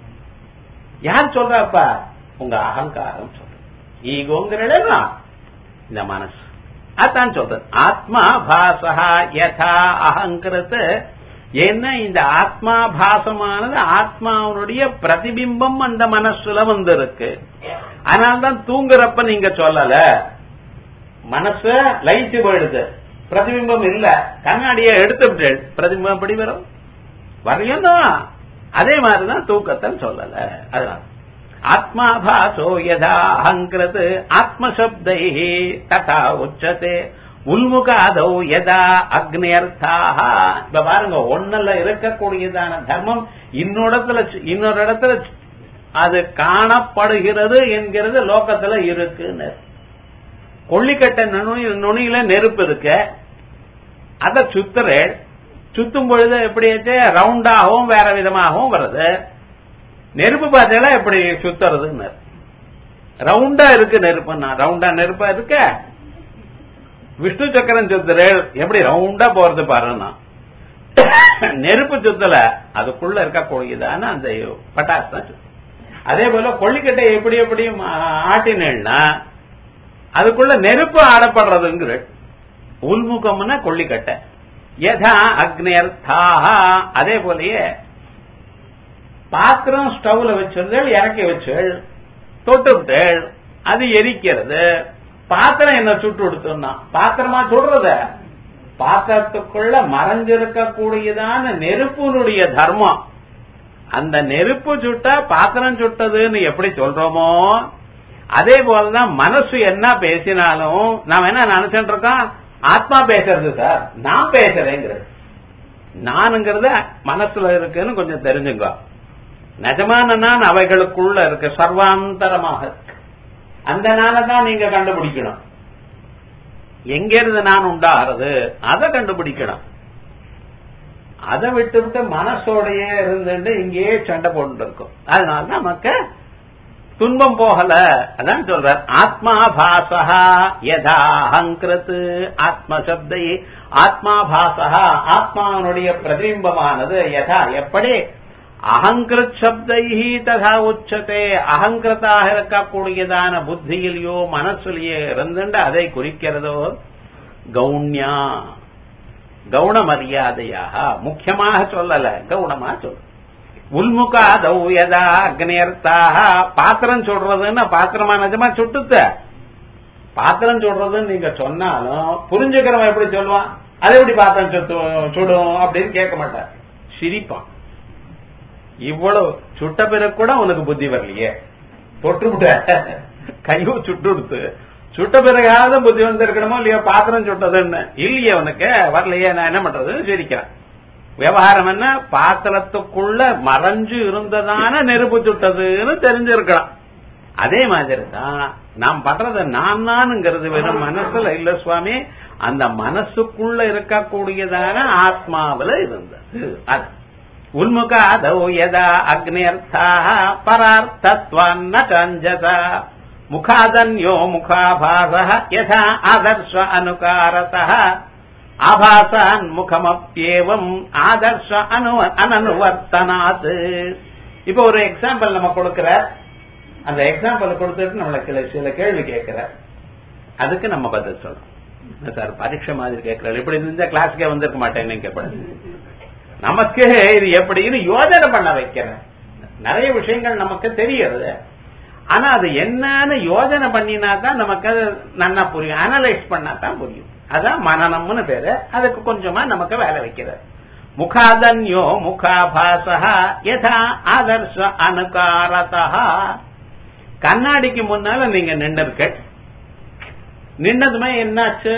யார் சொல்றாப்பா உங்க அகங்காரம் சொல்ற ஈகோங்கிற இந்த மனசு அதான் சொல்றது ஆத்மா பாசா யதா அகங்கிருத்து ஏன்னா இந்த ஆத்மா பாசமானது ஆத்மாவுடைய பிரதிபிம்பம் அந்த மனசுல வந்திருக்கு அதனால்தான் தூங்குறப்ப நீங்க சொல்லல மனசு லைட்டு போயிடுது பிரதிபிம்பம் இல்ல கண்ணாடியை எடுத்து பிரதிபிம்பம் எப்படி வரும் வரையும் தான் அதே மாதிரிதான் தூக்கத்தை சொல்லல அதனால ஆத்மாபாசோ யதா அகங்கிருது ஆத்மசப்தை ததா உச்சதே உள்முகாதோ யதா அக்னியர்த்தாக இப்ப பாருங்க ஒன்னல்ல இருக்கக்கூடியதான தர்மம் இன்னொடத்துல இன்னொரு இடத்துல அது காணப்படுகிறது என்கிறது லோகத்துல இருக்குன்னு கொள்ளிக்கட்ட நுனி நுனியில நெருப்பு இருக்கு அத சுத்துறேன் சுத்தும் பொழுது எப்படி ரவுண்டாகவும் வேற விதமாகவும் வருது நெருப்பு பார்த்தீங்கன்னா எப்படி சுத்துறதுன்னு ரவுண்டா இருக்கு நெருப்புன்னா ரவுண்டா நெருப்பா இருக்க விஷ்ணு சக்கரம் சுத்துறேன் எப்படி ரவுண்டா போறது பாருன்னா நெருப்பு சுத்தல அதுக்குள்ள இருக்கக்கூடியதான அந்த பட்டாசு தான் சுத்தும் அதே போல கொள்ளிக்கட்டை எப்படி எப்படி ஆட்டினேன்னா அதுக்குள்ள நெருப்பு ஆடப்படுறதுங்கிற உள்முகம்னா கொள்ளிக்கட்டை யதா அக்னியர்த்தாக அதே போலயே பாத்திரம் ஸ்டவ்ல வச்சிருந்தேள் இறக்கி வச்சேள் தொட்டு விட்டேள் அது எரிக்கிறது பாத்திரம் என்ன சுட்டு கொடுத்தோம்னா பாத்திரமா சுடுறத பாத்திரத்துக்குள்ள மறைஞ்சிருக்க கூடியதான நெருப்புனுடைய தர்மம் அந்த நெருப்பு சுட்டா பாத்திரம் சுட்டதுன்னு எப்படி சொல்றோமோ அதே போலதான் மனசு என்ன பேசினாலும் நாம என்ன நினைச்சுட்டு இருக்கோம் ஆத்மா பேசுறது சார் நான் பேசுறேங்கிறது நானுங்கிறது மனசுல இருக்குன்னு கொஞ்சம் தெரிஞ்சுங்க நிஜமான நான் அவைகளுக்குள்ள இருக்கு சர்வாந்தரமாக இருக்கு அந்த நாளை தான் நீங்க கண்டுபிடிக்கணும் எங்க இருந்து நான் உண்டாகிறது அதை கண்டுபிடிக்கணும் அதை விட்டு விட்டு மனசோடையே இருந்துட்டு இங்கேயே சண்டை போட்டு இருக்கும் அதனால நமக்கு துன்பம் போகல அதான் சொல்றார் ஆத்மா பாசா யதா அஹங்கிருத் ஆத்ம சப்தை ஆத்மா பாசா ஆத்மாவனுடைய பிரதிபிம்பமானது யதா எப்படி அகங்கிருத் சப்தை ததா உச்சதே அகங்கிருத்தாக இருக்கக்கூடியதான புத்தியிலேயோ மனசுலயோ இருந்துட்டு அதை குறிக்கிறதோ கவுன்யா கவுன மரியாதையாக முக்கியமாக சொல்லல கவுனமா சொல்ல உள்முகா தௌயதா அக்னியர்த்தாக பாத்திரம் சொல்றதுன்னு பாத்திரமா நிஜமா சுட்டுத்த பாத்திரம் சொல்றதுன்னு நீங்க சொன்னாலும் புரிஞ்சுக்கிறவன் எப்படி சொல்லுவான் அது எப்படி பாத்திரம் சுத்து சுடும் அப்படின்னு கேட்க மாட்டார் சிரிப்பான் இவ்வளவு சுட்ட பிறகு கூட உனக்கு புத்தி வரலையே தொட்டுவிட்ட கையும் சுட்டு சுட்ட பிறகாவது புத்தி வந்திருக்கணுமோ இல்லையோ பாத்திரம் சுட்டதுன்னு இல்லையே உனக்கு வரலையே நான் என்ன பண்றதுன்னு சிரிக்கிறேன் விவகாரம் என்ன பாத்திரத்துக்குள்ள மறைஞ்சு இருந்ததான நெருப்பு சுட்டதுன்னு தெரிஞ்சிருக்கலாம் அதே மாதிரி தான் நாம் பண்றது நான் நானுங்கிறது வெறும் மனசுல இல்ல சுவாமி அந்த மனசுக்குள்ள இருக்கக்கூடியதான ஆத்மாவில இருந்தது அது உள்முகாதௌ யதா அக்னியர்த்தாக பரார்த்தத்வான்ன சஞ்சதா முகாதன்யோ முகாபாச யதா ஆதர்ஷ அனுகாரதः ஆபாசான் முகமப்பியேவம் ஆதர்ஷ அனு அனனுவர்த்தனாத் இப்போ ஒரு எக்ஸாம்பிள் நம்ம கொடுக்கிற அந்த எக்ஸாம்பிள் கொடுத்துட்டு நம்மளுக்கு சில கேள்வி கேட்கிற அதுக்கு நம்ம பதில் சொல்லணும் சார் பரீட்சை மாதிரி கேட்கிறாரு இப்படி இருந்த கிளாஸ்க்கே வந்திருக்க மாட்டேன்னு கேட்பேன் நமக்கு இது எப்படின்னு யோஜனை பண்ண வைக்கிறேன் நிறைய விஷயங்கள் நமக்கு தெரியுது ஆனா அது என்னன்னு யோஜனை பண்ணினா தான் நமக்கு அது நல்லா புரியும் அனலைஸ் பண்ணா தான் புரியும் அதான் மனநம்னு பேரு அதுக்கு கொஞ்சமா நமக்கு வேலை வைக்கிறது முகாதன்யோ முகாபாசா யதா ஆதர்ஷ அனுகாரதா கண்ணாடிக்கு முன்னால நீங்க நின்று இருக்க நின்னதுமே என்னாச்சு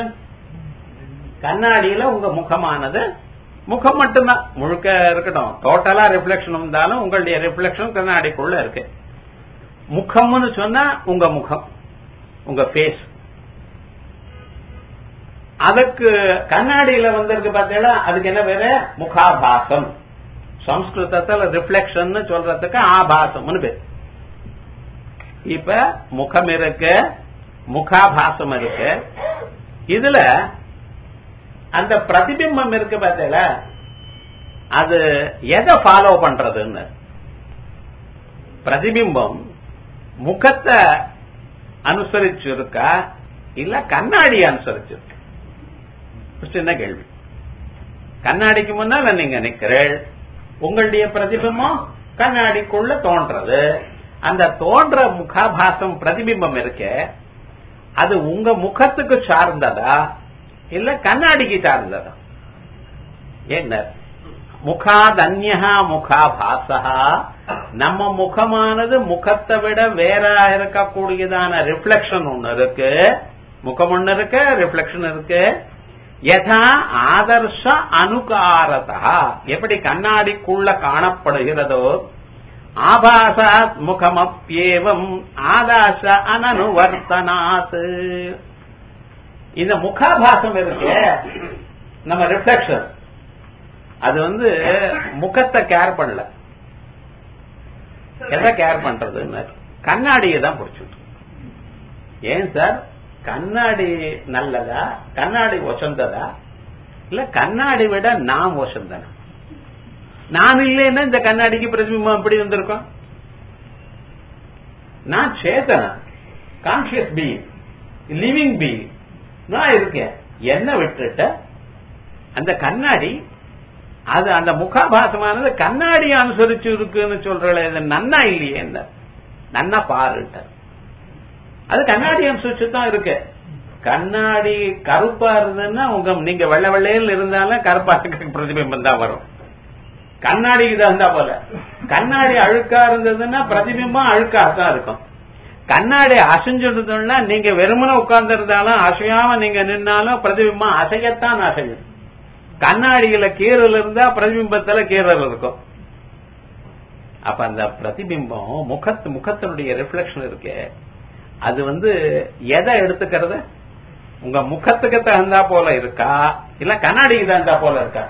கண்ணாடியில உங்க முகமானது முகம் மட்டும்தான் முழுக்க இருக்கட்டும் டோட்டலா ரிஃப்ளெக்ஷன் இருந்தாலும் உங்களுடைய ரிஃப்ளெக்ஷன் கண்ணாடிக்குள்ள இருக்கு முகம்னு சொன்னா உங்க முகம் உங்க ஃபேஸ் அதுக்கு கண்ணாடியில வந்திருக்கு பார்த்தீங்களா அதுக்கு என்ன பேரு முகாபாசம் சம்ஸ்கிருதத்துல ரிஃப்ளெக்ஷன் சொல்றதுக்கு ஆபாசம்னு பேர் இப்ப முகம் இருக்கு முகாபாசம் இருக்கு இதுல அந்த பிரதிபிம்பம் இருக்கு பார்த்தீங்களா அது எதை ஃபாலோ பண்றதுன்னு பிரதிபிம்பம் முகத்தை அனுசரிச்சு இருக்கா இல்ல கண்ணாடி அனுசரிச்சிருக்கா சின்ன கேள்வி கண்ணாடிக்கு முன்னால நீங்க நிக்கிறீள் உங்களுடைய பிரதிபிம்பம் கண்ணாடிக்குள்ள தோன்றது அந்த தோன்ற முகாபாசம் பிரதிபிம்பம் இருக்க அது உங்க முகத்துக்கு சார்ந்ததா இல்ல கண்ணாடிக்கு சார்ந்ததா என்ன முகாதன்யா முகாபாசா நம்ம முகமானது முகத்தை விட வேற இருக்கக்கூடியதான ரிஃப்ளெக்ஷன் ஒண்ணு இருக்கு முகம் ஒண்ணு இருக்கு ரிஃப்ளெக்ஷன் இருக்கு யதா ஆதர்ஷ அனுகாரதா எப்படி கண்ணாடிக்குள்ள காணப்படுகிறதோ ஆபாசாத் முகமப்பியேவம் ஆதாச அனனுவர்த்தனாத் இந்த முகாபாசம் இருக்கு நம்ம ரிஃப்ளெக்ஷன் அது வந்து முகத்தை கேர் பண்ணல எதை கேர் பண்றதுன்னு கண்ணாடியை தான் பிடிச்சிட்டு ஏன் சார் கண்ணாடி நல்லதா கண்ணாடி ஒசந்ததா இல்ல கண்ணாடி விட நான் ஒசந்தனா நான் இல்லைன்னா இந்த கண்ணாடிக்கு பிரதிபிம்பம் எப்படி வந்திருக்கும் நான் சேத்தனா கான்சியஸ் பீ லிவிங் பீ நான் இருக்கேன் என்ன விட்டுட்ட அந்த கண்ணாடி அது அந்த முகாபாசமானது கண்ணாடி அனுசரிச்சு இருக்குன்னு சொல்றல இது நன்னா இல்லையே இந்த நன்னா பாருட்ட அது கண்ணாடி அனுசரிச்சு தான் இருக்கு கண்ணாடி கருப்பா இருந்ததுன்னா உங்க நீங்க வெள்ளை வெள்ளையில் இருந்தாலும் கருப்பா இருக்க பிரதிபிம்பம் தான் வரும் கண்ணாடிக்கு தகுந்தா போல கண்ணாடி அழுக்கா இருந்ததுன்னா பிரதிபிம்பம் அழுக்காக தான் இருக்கும் கண்ணாடி அசைஞ்சிருந்தோம்னா நீங்க வெறுமனை உட்கார்ந்து இருந்தாலும் அசையாம நீங்க நின்னாலும் பிரதிபிம்பம் அசையத்தான் அசையும் கண்ணாடியில கீரல் இருந்தா பிரதிபிம்பத்துல கீரல் இருக்கும் அப்ப அந்த பிரதிபிம்பம் முகத்து முகத்தினுடைய ரிஃப்ளெக்ஷன் இருக்கு அது வந்து எதை எடுத்துக்கிறது உங்க முகத்துக்கு தகுந்தா போல இருக்கா இல்ல கண்ணாடிக்கு தகுந்தா போல இருக்கா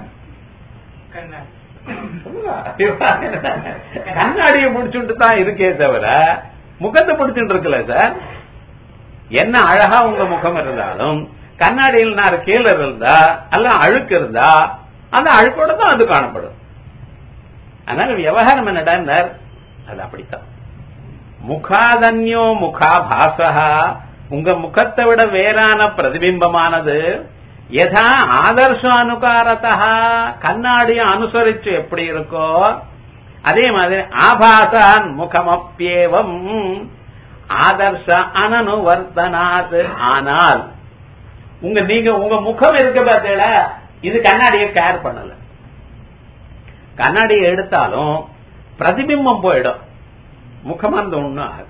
கண்ணாடியை முடிச்சுட்டு தான் இருக்கே தவிர முகத்தை பிடிச்சுட்டு இருக்கல சார் என்ன அழகா உங்க முகம் இருந்தாலும் கண்ணாடியில் நாலு கீழே இருந்தா அல்ல அழுக்கு இருந்தா அந்த அழுக்கோட தான் அது காணப்படும் அதனால விவகாரம் என்னடா அது அப்படித்தான் முகாதன்யோ முகாபாசா உங்க முகத்தை விட வேறான பிரதிபிம்பமானது யதா ஆதர்ஷ அனுகாரதா கண்ணாடியை அனுசரிச்சு எப்படி இருக்கோ அதே மாதிரி ஆபாசான் முகமப்பியேவம் ஆதர்ஷ அனனுவர்த்தனாத் ஆனால் உங்க நீங்க உங்க முகம் இருக்க பார்த்தீங்களா இது கண்ணாடியை கேர் பண்ணல கண்ணாடியை எடுத்தாலும் பிரதிபிம்பம் போயிடும் முகமந்த ஒண்ணும் ஆகாது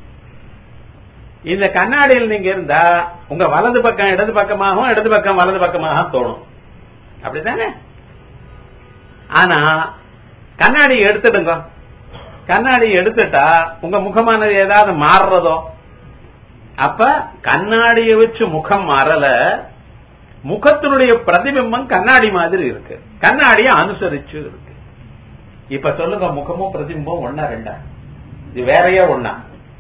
இந்த கண்ணாடியில் நீங்க இருந்தா உங்க வலது பக்கம் இடது பக்கமாகவும் இடது பக்கம் வலது பக்கமாக தோணும் அப்படித்தானே ஆனா கண்ணாடி எடுத்துடுங்க கண்ணாடி எடுத்துட்டா உங்க முகமானது ஏதாவது மாறுறதோ அப்ப கண்ணாடியை வச்சு முகம் மாறல முகத்தினுடைய பிரதிபிம்பம் கண்ணாடி மாதிரி இருக்கு கண்ணாடியை அனுசரிச்சு இருக்கு இப்ப சொல்லுங்க முகமும் பிரதிபிம்பம் ஒன்னா ரெண்டா இது வேறையா ஒன்னா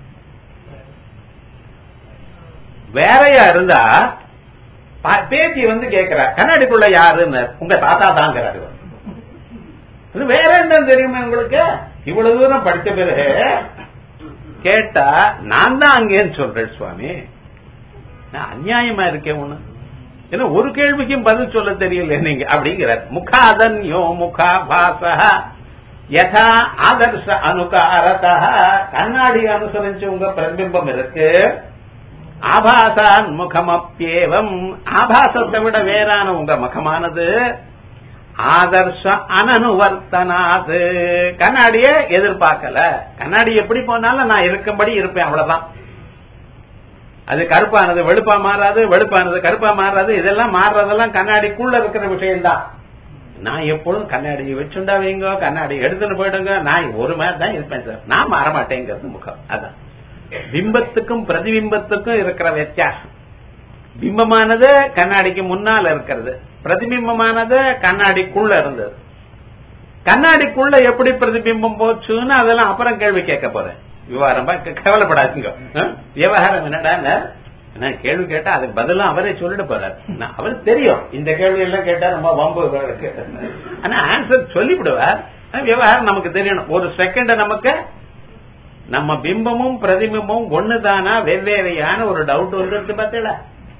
வேறையா இருந்தா பேத்தி வந்து கேக்குற கண்ணாடிக்குள்ள யாருன்னு உங்க தாத்தா தாங்கிறாரு இது வேற என்ன தெரியுமா உங்களுக்கு இவ்வளவு தூரம் படிச்ச பிறகு கேட்டா நான் தான் அங்கேன்னு சொல்றேன் சுவாமி நான் அநியாயமா இருக்கேன் ஒண்ணு ஏன்னா ஒரு கேள்விக்கும் பதில் சொல்ல தெரியல நீங்க அப்படிங்கிறார் முகாதன்யோ முகா பாசா யதா ஆதர்ஷ அனுகாரதா கண்ணாடி அனுசரிச்சு உங்க பிரதிபிம்பம் இருக்கு ஆபாசான் முகமப்பியேவம் ஆபாசத்தை விட வேறான உங்க முகமானது ஆதர்ஷ அனனுவர்த்தனாது கண்ணாடிய எதிர்பார்க்கல கண்ணாடி எப்படி போனாலும் நான் இருக்கும்படி இருப்பேன் அவ்வளவுதான் அது கருப்பானது வெளுப்பா மாறாது வெளுப்பானது கருப்பா மாறாது இதெல்லாம் மாறுறதெல்லாம் கண்ணாடிக்குள்ள இருக்கிற விஷயம்தான் நான் எப்பொழுதும் கண்ணாடியை வச்சுண்டா வைங்க கண்ணாடி எடுத்துன்னு போயிடுங்க நான் ஒரு மாதிரி தான் இருப்பேன் சார் நான் மாற மாட்டேங்கிறது முகம் அதான் பிம்பத்துக்கும் பிரதிபிம்பத்துக்கும் இருக்கிற வித்தியாசம் பிம்பமானது கண்ணாடிக்கு முன்னால இருக்கிறது பிரதிபிம்பமானது கண்ணாடிக்குள்ள இருந்தது கண்ணாடிக்குள்ள எப்படி பிரதிபிம்பம் போச்சுன்னு அதெல்லாம் அப்புறம் கேள்வி கேட்க போறேன் விவகாரம் கவலைப்படாதீங்க விவகாரம் என்னடா நான் கேள்வி கேட்டா அதுக்கு பதிலும் அவரே சொல்லிட்டு போறாரு அவருக்கு தெரியும் இந்த கேள்வி எல்லாம் கேட்டா ரொம்ப வம்பு இருக்கு ஆனா ஆன்சர் சொல்லிவிடுவார் விவகாரம் நமக்கு தெரியணும் ஒரு செகண்ட் நமக்கு நம்ம பிம்பமும் பிரதிபிம்பமும் ஒண்ணுதானா வெவ்வேறையான ஒரு டவுட் வந்துருது பார்த்தீங்களா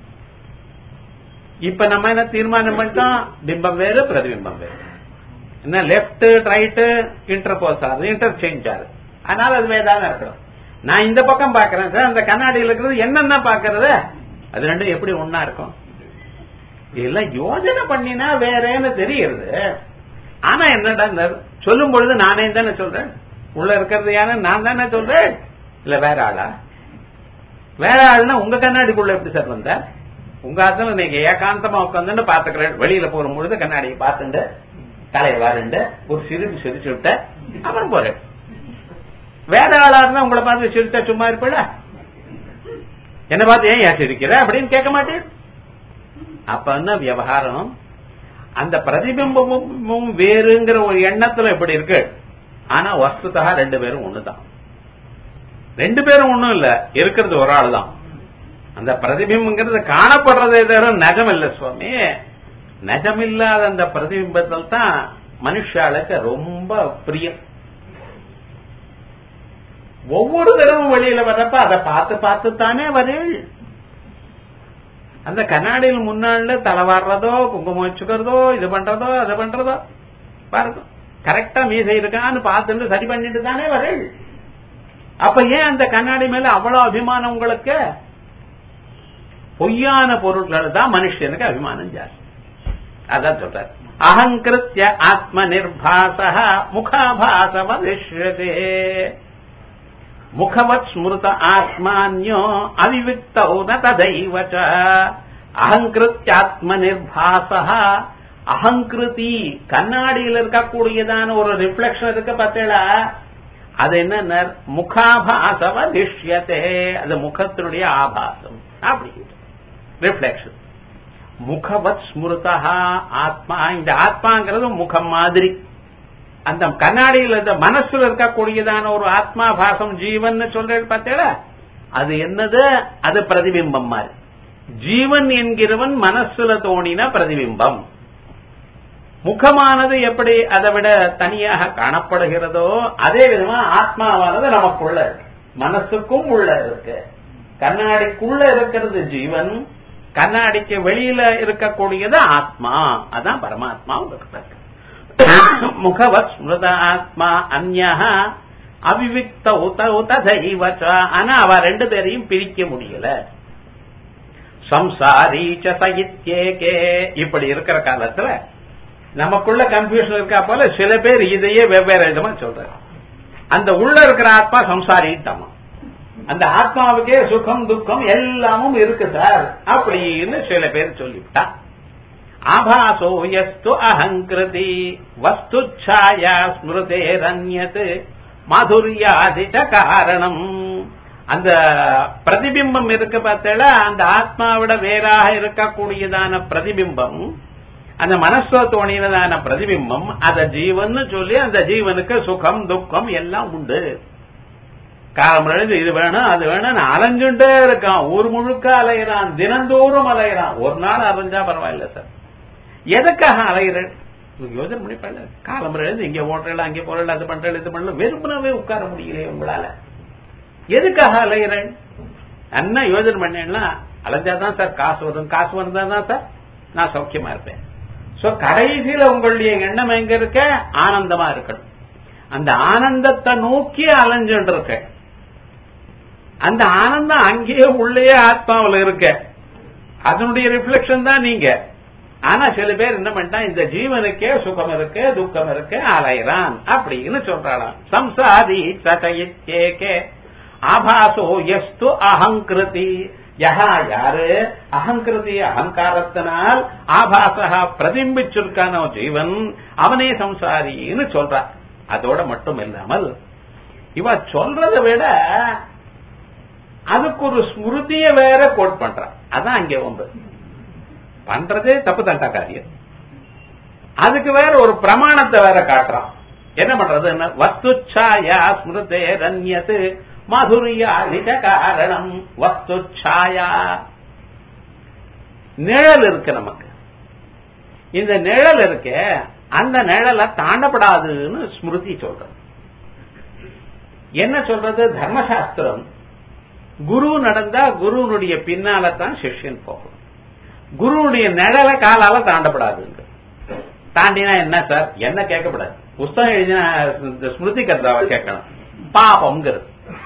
இப்ப நம்ம என்ன தீர்மானம் பண்ணிட்டோம் பிம்பம் வேறு பிரதிபிம்பம் வேறு என்ன லெப்ட் ரைட் இன்டர்போஸ் ஆகுது இன்டர்சேஞ்ச் ஆகுது அதனால அது வேதான இருக்கணும் நான் இந்த பக்கம் பாக்குறேன் சார் அந்த கண்ணாடியில் இருக்கிறது என்னென்ன பாக்குறது அது ரெண்டும் எப்படி ஒன்னா இருக்கும் இதெல்லாம் யோஜனை பண்ணினா வேறேன்னு தெரியுது ஆனா என்னடா சொல்லும் பொழுது நானே தானே சொல்றேன் உள்ள இருக்கிறது யாரு நான் தானே சொல்றேன் இல்ல வேற ஆளா வேற ஆள்னா உங்க கண்ணாடிக்குள்ள எப்படி சார் வந்த உங்க ஆத்துல நீங்க ஏகாந்தமா உட்காந்து பாத்துக்கிறேன் வெளியில போற பொழுது கண்ணாடியை பார்த்துட்டு தலையை வாருண்டு ஒரு சிரிப்பு சிரிச்சு விட்ட அப்புறம் போறேன் வேற ஆளா இருந்தா உங்களை பார்த்து சிரிச்சா சும்மா இருப்பல என்ன பார்த்து ஏன் ஏன் சிரிக்கிற அப்படின்னு கேட்க மாட்டேன் அப்ப என்ன விவகாரம் அந்த பிரதிபிம்பமும் வேறுங்கிற ஒரு எண்ணத்துல எப்படி இருக்கு ஆனா வஸ்துதா ரெண்டு பேரும் ஒண்ணுதான் ரெண்டு பேரும் ஒண்ணும் இல்ல இருக்கிறது ஒரு ஆள் தான் அந்த பிரதிபிம்பங்கிறது காணப்படுறதே தவிர நகம் இல்ல சுவாமி நஜமில்லாத அந்த பிரதிபிம்பத்தில் தான் மனுஷாளுக்கு ரொம்ப பிரியம் ஒவ்வொரு தடவும் வெளியில வர்றப்ப அதை பார்த்து பார்த்து தானே வரேள் அந்த கண்ணாடியில் முன்னாள் தலைவாடுறதோ குங்குமம் வச்சுக்கிறதோ இது பண்றதோ அது பண்றதோ பாருங்க கரெக்டா மீசை இருக்கான்னு பார்த்துட்டு சரி பண்ணிட்டு தானே வரேள் அப்ப ஏன் அந்த கண்ணாடி மேல அவ்வளவு அபிமானம் உங்களுக்கு பொய்யான பொருட்கள் தான் மனுஷனுக்கு அபிமானம் ஜாஸ்தி அதான் சொல்றார் அகங்கிருத்திய ஆத்ம நிர்பாச முகாபாசவ விஷயதே முகவத் ஸ்மிருத ஆத்மான்யோ அவிவிக்தௌ ந ததைவ ச அகங்கிருத்தியாத்ம நிர்பாச அகங்கிருதி கண்ணாடியில் இருக்கக்கூடியதான ஒரு ரிஃப்ளெக்ஷன் இருக்கு பார்த்தீங்களா அது என்ன முகாபாசவ திஷ்யத்தே அது முகத்தினுடைய ஆபாசம் அப்படி ரிஃப்ளெக்ஷன் முகவத் ஸ்மிருதா ஆத்மா இந்த ஆத்மாங்கிறது முகம் மாதிரி அந்த கண்ணாடியில் இந்த மனசுல இருக்கக்கூடியதான ஒரு ஆத்மா பாசம் ஜீவன் சொல்றேன் பார்த்தீங்களா அது என்னது அது பிரதிபிம்பம் மாதிரி ஜீவன் என்கிறவன் மனசுல தோணின பிரதிபிம்பம் முகமானது எப்படி அதை விட தனியாக காணப்படுகிறதோ அதே விதமா ஆத்மாவானது நமக்குள்ள இருக்கு மனசுக்கும் உள்ள இருக்கு கண்ணாடிக்குள்ள இருக்கிறது ஜீவன் கண்ணாடிக்கு வெளியில இருக்கக்கூடியது ஆத்மா அதான் பரமாத்மா உங்களுக்கு முகவத் ஸ்மிருத ஆத்மா அந்யா அவிவிக்த உத உத தெய்வச்ச ஆனா அவ ரெண்டு பேரையும் பிரிக்க முடியல சம்சாரீச்ச சகித்யேகே இப்படி இருக்கிற காலத்துல நமக்குள்ள கன்ஃபியூஷன் இருக்கா போல சில பேர் இதையே வெவ்வேறு விதமா சொல்றாங்க அந்த உள்ள இருக்கிற ஆத்மா சம்சாரித்தமா அந்த ஆத்மாவுக்கே சுகம் துக்கம் எல்லாமும் இருக்கு சார் அப்படின்னு சில பேர் சொல்லிவிட்டா ஆபாசோ எஸ்து அகங்கிருதி வஸ்து ಛಾಯಾ ஸ்மிருதேரன்யத் மாதுரியாதிட காரணம் அந்த பிரதிபிம்பம் இருக்கு பார்த்தல அந்த ஆத்மாவிட வேறாக இருக்கக்கூடியதான பிரதிபிம்பம் அந்த மனசுல தோணினதான பிரதிபிம்பம் அத ஜீவன் சொல்லி அந்த ஜீவனுக்கு சுகம் துக்கம் எல்லாம் உண்டு காலம் எழுது இது வேணும் அது வேணும் அலைஞ்சுட்டே இருக்கான் ஊர் முழுக்க அலையிறான் தினந்தோறும் அலையிறான் ஒரு நாள் அலைஞ்சா பரவாயில்ல சார் எதுக்காக அலைகிறேன் யோசனை பண்ணி பண்ண காலம் எழுந்து இங்க ஓட்டுறல அங்கே போறல அது பண்றல இது பண்ணல வெறுமனவே உட்கார முடியலையே உங்களால எதுக்காக அலைகிறேன் என்ன யோசனை பண்ணேன்னா அலைஞ்சாதான் சார் காசு வரும் காசு வந்தாதான் சார் நான் சௌக்கியமா இருப்பேன் சோ கடைசியில உங்களுடைய எண்ணம் எங்க இருக்க ஆனந்தமா இருக்கணும் அந்த ஆனந்தத்தை நோக்கி அலைஞ்சுட்டு இருக்க அந்த ஆனந்தம் அங்கேயே உள்ளே ஆத்மாவில் இருக்க அதனுடைய ரிஃப்ளெக்ஷன் தான் நீங்க ஆனா சில பேர் என்ன பண்ணிட்டா இந்த ஜீவனுக்கே சுகம் இருக்கு துக்கம் இருக்கு அலைறான் அப்படின்னு சொல்றாளாம் சம்சாரி சதயித்தேகே ஆபாசோ எஸ்து அகங்கிருதி யஹா யாரு அகங்கிருதி அகங்காரத்தினால் ஆபாசா பிரதிம்பிச்சிருக்கானோ ஜீவன் அவனே சம்சாரின்னு சொல்றான் அதோட மட்டும் இல்லாமல் இவ சொல்றதை விட அதுக்கு ஒரு ஸ்மிருதிய வேற கோட் பண்றான் அதான் அங்கே ஒன்று பண்றதே தப்பு தண்டா காரியம் அதுக்கு வேற ஒரு பிரமாணத்தை வேற காட்டுறான் என்ன பண்றது வஸ்துச்சாயா ஸ்மிருதே ரன்யத்து மதுரியாதிக காரணம் வஸ்துச்சாயா நிழல் இருக்கு நமக்கு இந்த நிழல் இருக்க அந்த நிழலை தாண்டப்படாதுன்னு ஸ்மிருதி சொல்றது என்ன சொல்றது தர்மசாஸ்திரம் குரு நடந்தா குருனுடைய பின்னால தான் சிஷ்யன் போகும் குருவுடைய நிழலை காலால தாண்டப்படாது தாண்டினா என்ன சார் என்ன கேட்கப்படாது புஸ்தகம் எழுதினா ஸ்மிருதி கர்த்தாவை கேட்கணும் பாபம்ங்கிறது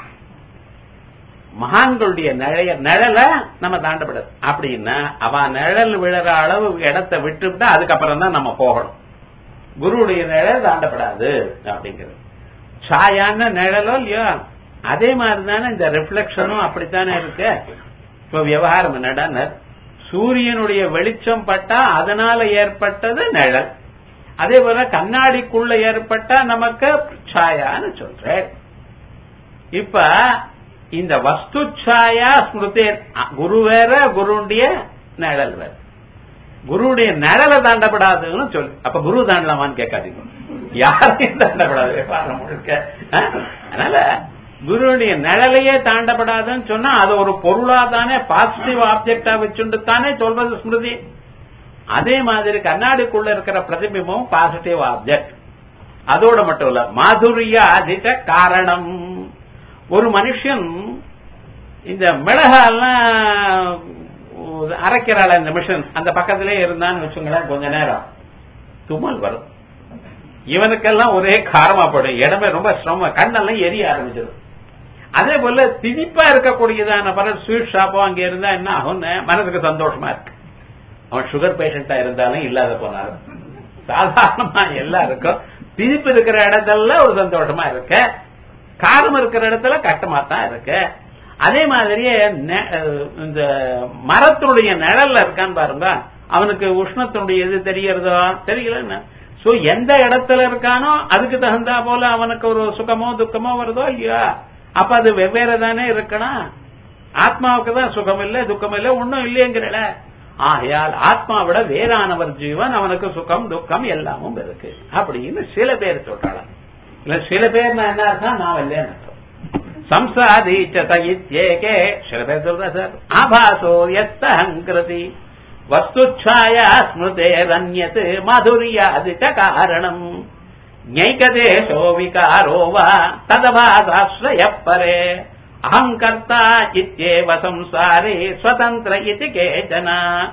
மகான்களுடைய நிழைய நிழலை நம்ம தாண்டப்படாது அப்படின்னா அவ நிழல் விழுற அளவு இடத்தை விட்டுவிட்டா அதுக்கப்புறம் தான் நம்ம போகணும் குருவுடைய நிழல் தாண்டப்படாது அப்படிங்கிறது சாயான நிழலோ இல்லையோ அதே மாதிரி தானே இந்த ரிஃப்ளெக்ஷனும் அப்படித்தானே இருக்கு இப்ப விவகாரம் என்னடா சூரியனுடைய வெளிச்சம் பட்டா அதனால ஏற்பட்டது நிழல் அதே போல கண்ணாடிக்குள்ள ஏற்பட்டா நமக்கு சாயான்னு சொல்றேன் இப்ப இந்த வஸ்து சாயா ஸ்மிருதே குரு வேற குருடைய நிழல் வேற குருடைய நிழலை தாண்டப்படாதுன்னு சொல்லு அப்ப குரு தாண்டலாமான்னு கேட்காதீங்க யாரையும் தாண்டப்படாது விவகாரம் முழுக்க அதனால குருவுடைய நிழலையே தாண்டப்படாதுன்னு சொன்னா அது ஒரு பொருளா தானே பாசிட்டிவ் ஆப்ஜெக்டா வச்சுட்டு தானே சொல்றது ஸ்மிருதி அதே மாதிரி கண்ணாடிக்குள்ள இருக்கிற பிரதிபிம்பம் பாசிட்டிவ் ஆப்ஜெக்ட் அதோட மட்டும் இல்ல மாதுரிய அதிக காரணம் ஒரு மனுஷன் இந்த மிளகாலாம் அரைக்கிறாள் இந்த மிஷின் அந்த பக்கத்திலே இருந்தான்னு வச்சுங்களேன் கொஞ்ச நேரம் தும்மல் வரும் இவனுக்கெல்லாம் ஒரே காரமா படும் இடமே ரொம்ப சிரமம் கண்ணெல்லாம் எரிய ஆரம்பிச்சிடும் அதே போல திணிப்பா இருக்கக்கூடியதான பல ஸ்வீட் ஷாப்போ அங்க இருந்தா என்ன ஆகும்னு மனசுக்கு சந்தோஷமா இருக்கு அவன் சுகர் பேஷண்டா இருந்தாலும் இல்லாத போனாலும் சாதாரணமா எல்லாருக்கும் திணிப்பு இருக்கிற இடத்துல ஒரு சந்தோஷமா இருக்கு காரம் இருக்கிற இடத்துல கஷ்டமா தான் இருக்கு அதே மாதிரியே நெ- அஹ் இந்த மரத்தினுடைய நிழல்ல இருக்கான்னு பாருங்க அவனுக்கு உஷ்ணத்தினுடைய இது தெரியறதோ தெரியல சோ எந்த இடத்துல இருக்கானோ அதுக்கு தகுந்தா போல அவனுக்கு ஒரு சுகமோ துக்கமோ வருதோ இல்லையா அப்ப அது வெவ்வேறு தானே இருக்கணும் ஆத்மாவுக்கு தான் சுகம் இல்ல துக்கம் இல்ல ஒன்னும் இல்லையங்கிறல ஆகையால் ஆத்மாவிட வேறானவர் ஜீவன் அவனுக்கு சுகம் துக்கம் எல்லாமும் இருக்கு அப்படின்னு சில பேர் சொல்றாங்க இல்ல சில பேர் என்ன அர்த்தம் நான் இல்லைன்னு அர்த்தம் சம்சாதீச்சத இத்யேகே சில பேர் சொல்றா சார் ஆபாசோ எத்தஹங்கிருதி வஸ்துச்சாயா ஸ்மிருதேரன்யத் மதுரியாதி ச காரணம் ஞைகதேசோ விகாரோ வா ததபாசாஸ்ரய பரே அகங்கர்த்தா இத்யேவ சம்சாரே ஸ்வதந்திர இது கேச்சன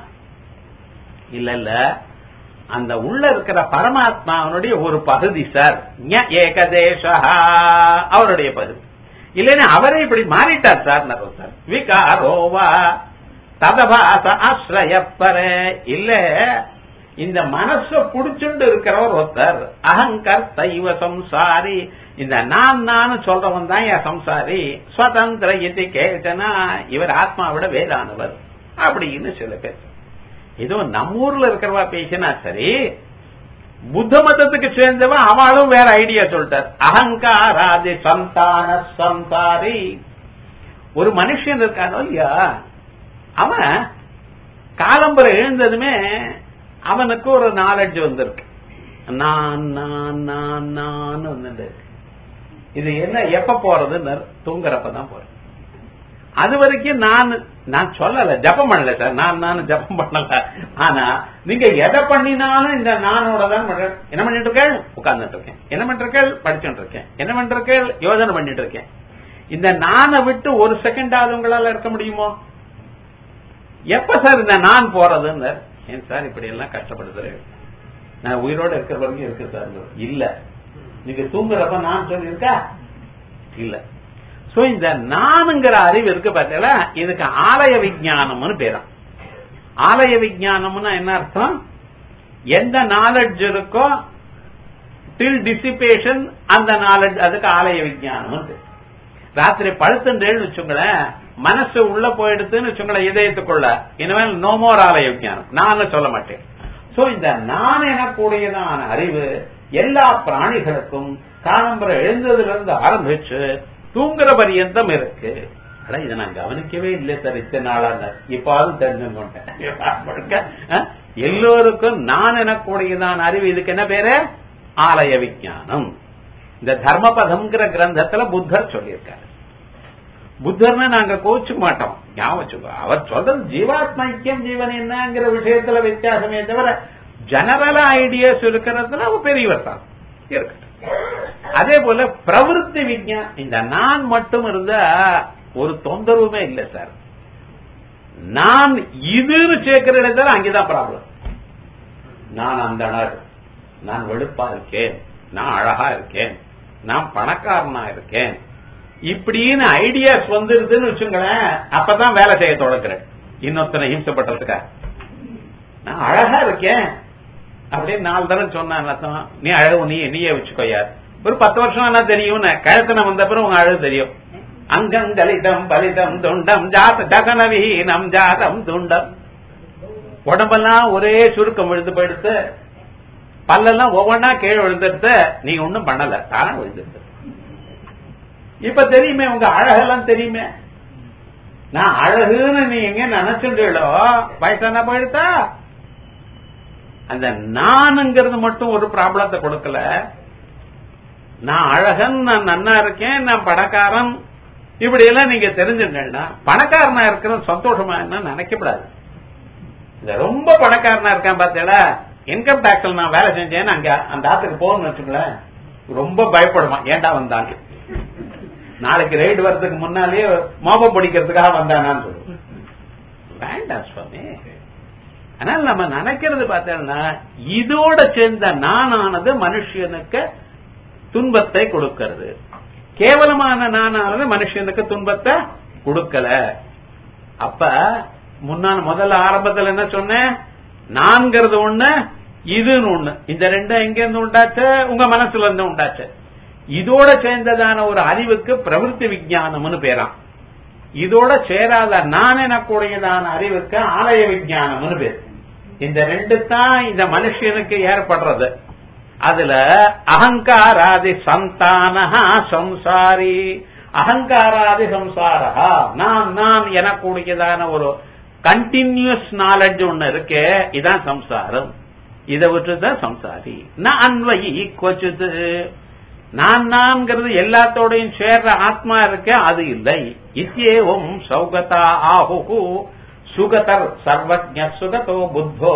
இல்ல இல்ல அந்த உள்ள இருக்கிற பரமாத்மாவனுடைய ஒரு பகுதி சார் ஞ ஏகதேசா அவருடைய பகுதி இல்லைன்னா அவரே இப்படி மாறிட்டார் சார் சார் விகாரோவா ததபாச ஆசிரயப்பர இல்ல இந்த மனச புடிச்சுண்டு இருக்கிறவர் ஒருத்தர் அகங்கர் தைவ சம்சாரி இந்த நான் நான் சொல்றவன் தான் என் சம்சாரி சுதந்திர இது கேட்டனா இவர் ஆத்மாவிட வேறானவர் அப்படின்னு சில பேர் ஏதோ நம்ம ஊர்ல இருக்கிறவா பேசினா சரி புத்த மதத்துக்கு சேர்ந்தவன் அவளும் வேற ஐடியா சொல்லிட்டார் அகங்காராதி சந்தான சம்சாரி ஒரு மனுஷன் இருக்கானோ இல்லையா அவன் காலம்பரை எழுந்ததுமே அவனுக்கு ஒரு நாலெட்ஜ் வந்திருக்கு நான் நான் நான் நான் வந்துட்டு இது என்ன எப்ப போறதுன்னு தூங்குறப்பதான் போறேன் அது வரைக்கும் நான் நான் சொல்லல ஜபம் பண்ணல சார் நான் நான் ஜபம் பண்ணல ஆனா நீங்க எதை பண்ணினாலும் இந்த நானோட தான் பண்றேன். என்ன பண்ணிட்டு இருக்கேன் உட்கார்ந்துட்டு இருக்கேன் என்ன பண்ணிருக்கேன் படிச்சுட்டு இருக்கேன் என்ன பண்ணிருக்கேன் யோசனை பண்ணிட்டு இருக்கேன் இந்த நானை விட்டு ஒரு செகண்ட் ஆகுது உங்களால இருக்க முடியுமோ எப்ப சார் இந்த நான் போறதுன்னு ஏன் சார் இப்படி எல்லாம் கஷ்டப்படுத்துறேன் நான் உயிரோட இருக்கிற வரைக்கும் இருக்கு சார் இல்ல நீங்க தூங்குறப்ப நான் சொல்லியிருக்கா இல்ல சோ இந்த நானுங்கிற அறிவு இருக்கு பார்த்தீங்களா இதுக்கு ஆலய விஜயானம்னு பேரும் ஆலய விஜயானம்னா என்ன அர்த்தம் எந்த நாலெட்ஜ் இருக்கோ டில் டிசிபேஷன் அந்த நாலெட்ஜ் அதுக்கு ஆலய விஜயானம் ராத்திரி படுத்துட்டேன்னு வச்சுங்களேன் மனசு உள்ள போயிடுதுன்னு வச்சுங்களேன் இதயத்துக்குள்ள இனிமேல் நோமோர் ஆலய விஜயானம் நான் சொல்ல மாட்டேன் சோ இந்த நான் எனக்கூடியதான அறிவு எல்லா பிராணிகளுக்கும் காலம்பர எழுந்ததுல இருந்து ஆரம்பிச்சு தூங்குற பரியந்தம் இருக்கு அட இதை நான் கவனிக்கவே இல்லை சார் இத்தனை நாளா இப்பாவது தெரிஞ்சுக்கொண்டேன் எல்லோருக்கும் நான் எனக்கூடியதான அறிவு இதுக்கு என்ன பேரு ஆலய விஜயானம் இந்த தர்மபதம்ங்கிற கிரந்தத்துல புத்தர் சொல்லியிருக்காரு புத்தர்னா நாங்க கோச்சுக்க மாட்டோம் ஞாபகம் வச்சுக்கோ அவர் சொல்றது ஜீவாத்மா ஐக்கியம் ஜீவன் என்னங்கிற விஷயத்துல வித்தியாசமே தவிர ஜெனரலா ஐடியாஸ் இருக்கிறதுல அவர் பெரியவர் தான் இருக்கட்டும் அதே போல பிரவருத்தி விஞ்ஞான் இந்த நான் மட்டும் இருந்தா ஒரு தொந்தரவுமே இல்லை சார் நான் இதுன்னு சேர்க்கிற இடத்துல அங்கேதான் ப்ராப்ளம் நான் அந்த நான் வெளுப்பா இருக்கேன் நான் அழகா இருக்கேன் நான் பணக்காரனா இருக்கேன் இப்படின்னு ஐடியாஸ் வந்துருதுன்னு வச்சுங்களேன் அப்பதான் வேலை செய்ய தொடங்குறேன் இன்னொருத்தனை ஹிம்சப்படுறதுக்கா நான் அழகா இருக்கேன் அப்படின்னு நாலு தடவை சொன்னான் அர்த்தம் நீ அழகு நீ நீயே வச்சுக்கோயா ஒரு பத்து வருஷம் என்ன தெரியும் கழுத்தனை வந்த பிறகு உங்க அழகு தெரியும் அங்கம் கலிதம் பலிதம் துண்டம் ஜாத ஜகனவீனம் ஜாதம் துண்டம் உடம்பெல்லாம் ஒரே சுருக்கம் விழுந்து போயிடுத்து பல்லெல்லாம் ஒவ்வொன்னா கீழே விழுந்துடுத்து நீங்க ஒன்னும் பண்ணல தானே விழுந்துடுது இப்ப தெரியுமே உங்க அழகெல்லாம் தெரியுமே நான் அழகுன்னு நீ எங்க நினைச்சுட்டோ வயசான போயிடுதா அந்த நானுங்கிறது மட்டும் ஒரு ப்ராப்ளத்தை கொடுக்கல நான் அழகன் நான் நன்னா இருக்கேன் நான் பணக்காரன் இப்படி எல்லாம் நீங்க தெரிஞ்சுட்டேன்னா பணக்காரனா இருக்கிற சந்தோஷமா என்ன நினைக்கப்படாது இந்த ரொம்ப பணக்காரனா இருக்கான் பார்த்தீங்களா இன்கம் டாக்ஸ்ல நான் வேலை செஞ்சேன்னு அங்க அந்த ஆத்துக்கு போகணும்னு வச்சுங்களேன் ரொம்ப பயப்படுவான் ஏண்டா வந்தாங்க நாளைக்கு ரைடு வர்றதுக்கு முன்னாலே மோபம் பிடிக்கிறதுக்காக வந்தானான்னு சொல்லுவோம் வேண்டாம் சுவாமி ஆனால் நம்ம நினைக்கிறது பார்த்தோம்னா இதோட சேர்ந்த நானானது மனுஷனுக்கு துன்பத்தை கொடுக்கிறது கேவலமான நானானது மனுஷனுக்கு துன்பத்தை கொடுக்கல அப்ப முன்னாள் முதல்ல ஆரம்பத்துல என்ன சொன்னேன் நான்கிறது ஒண்ணு இதுன்னு ஒண்ணு இந்த ரெண்டும் எங்க இருந்து உண்டாச்சு உங்க மனசுல இருந்து உண்டாச்சு இதோட சேர்ந்ததான ஒரு அறிவுக்கு பிரவருத்தி விஜயானம்னு பேராம் இதோட சேராத நான் எனக்கூடியதான அறிவுக்கு ஆலய விஜயானம்னு பேர் இந்த ரெண்டு தான் இந்த மனுஷனுக்கு ஏற்படுறது அதுல அகங்காராதி சந்தானஹா சம்சாரி அகங்காராதி சம்சாரா நான் நான் எனக்கூடியதான ஒரு கண்டினியூஸ் நாலெட்ஜ் ஒண்ணு இருக்கு இதான் சம்சாரம் இதை விட்டுதான் சம்சாரி நான் அன்வயி கொச்சுது நான் நான்கிறது எல்லாத்தோடையும் சேர்ற ஆத்மா இருக்க அது இல்லை இத்தியேவம் சௌகதா ஆஹு சுகதர் சர்வஜ சுகதோ புத்தோ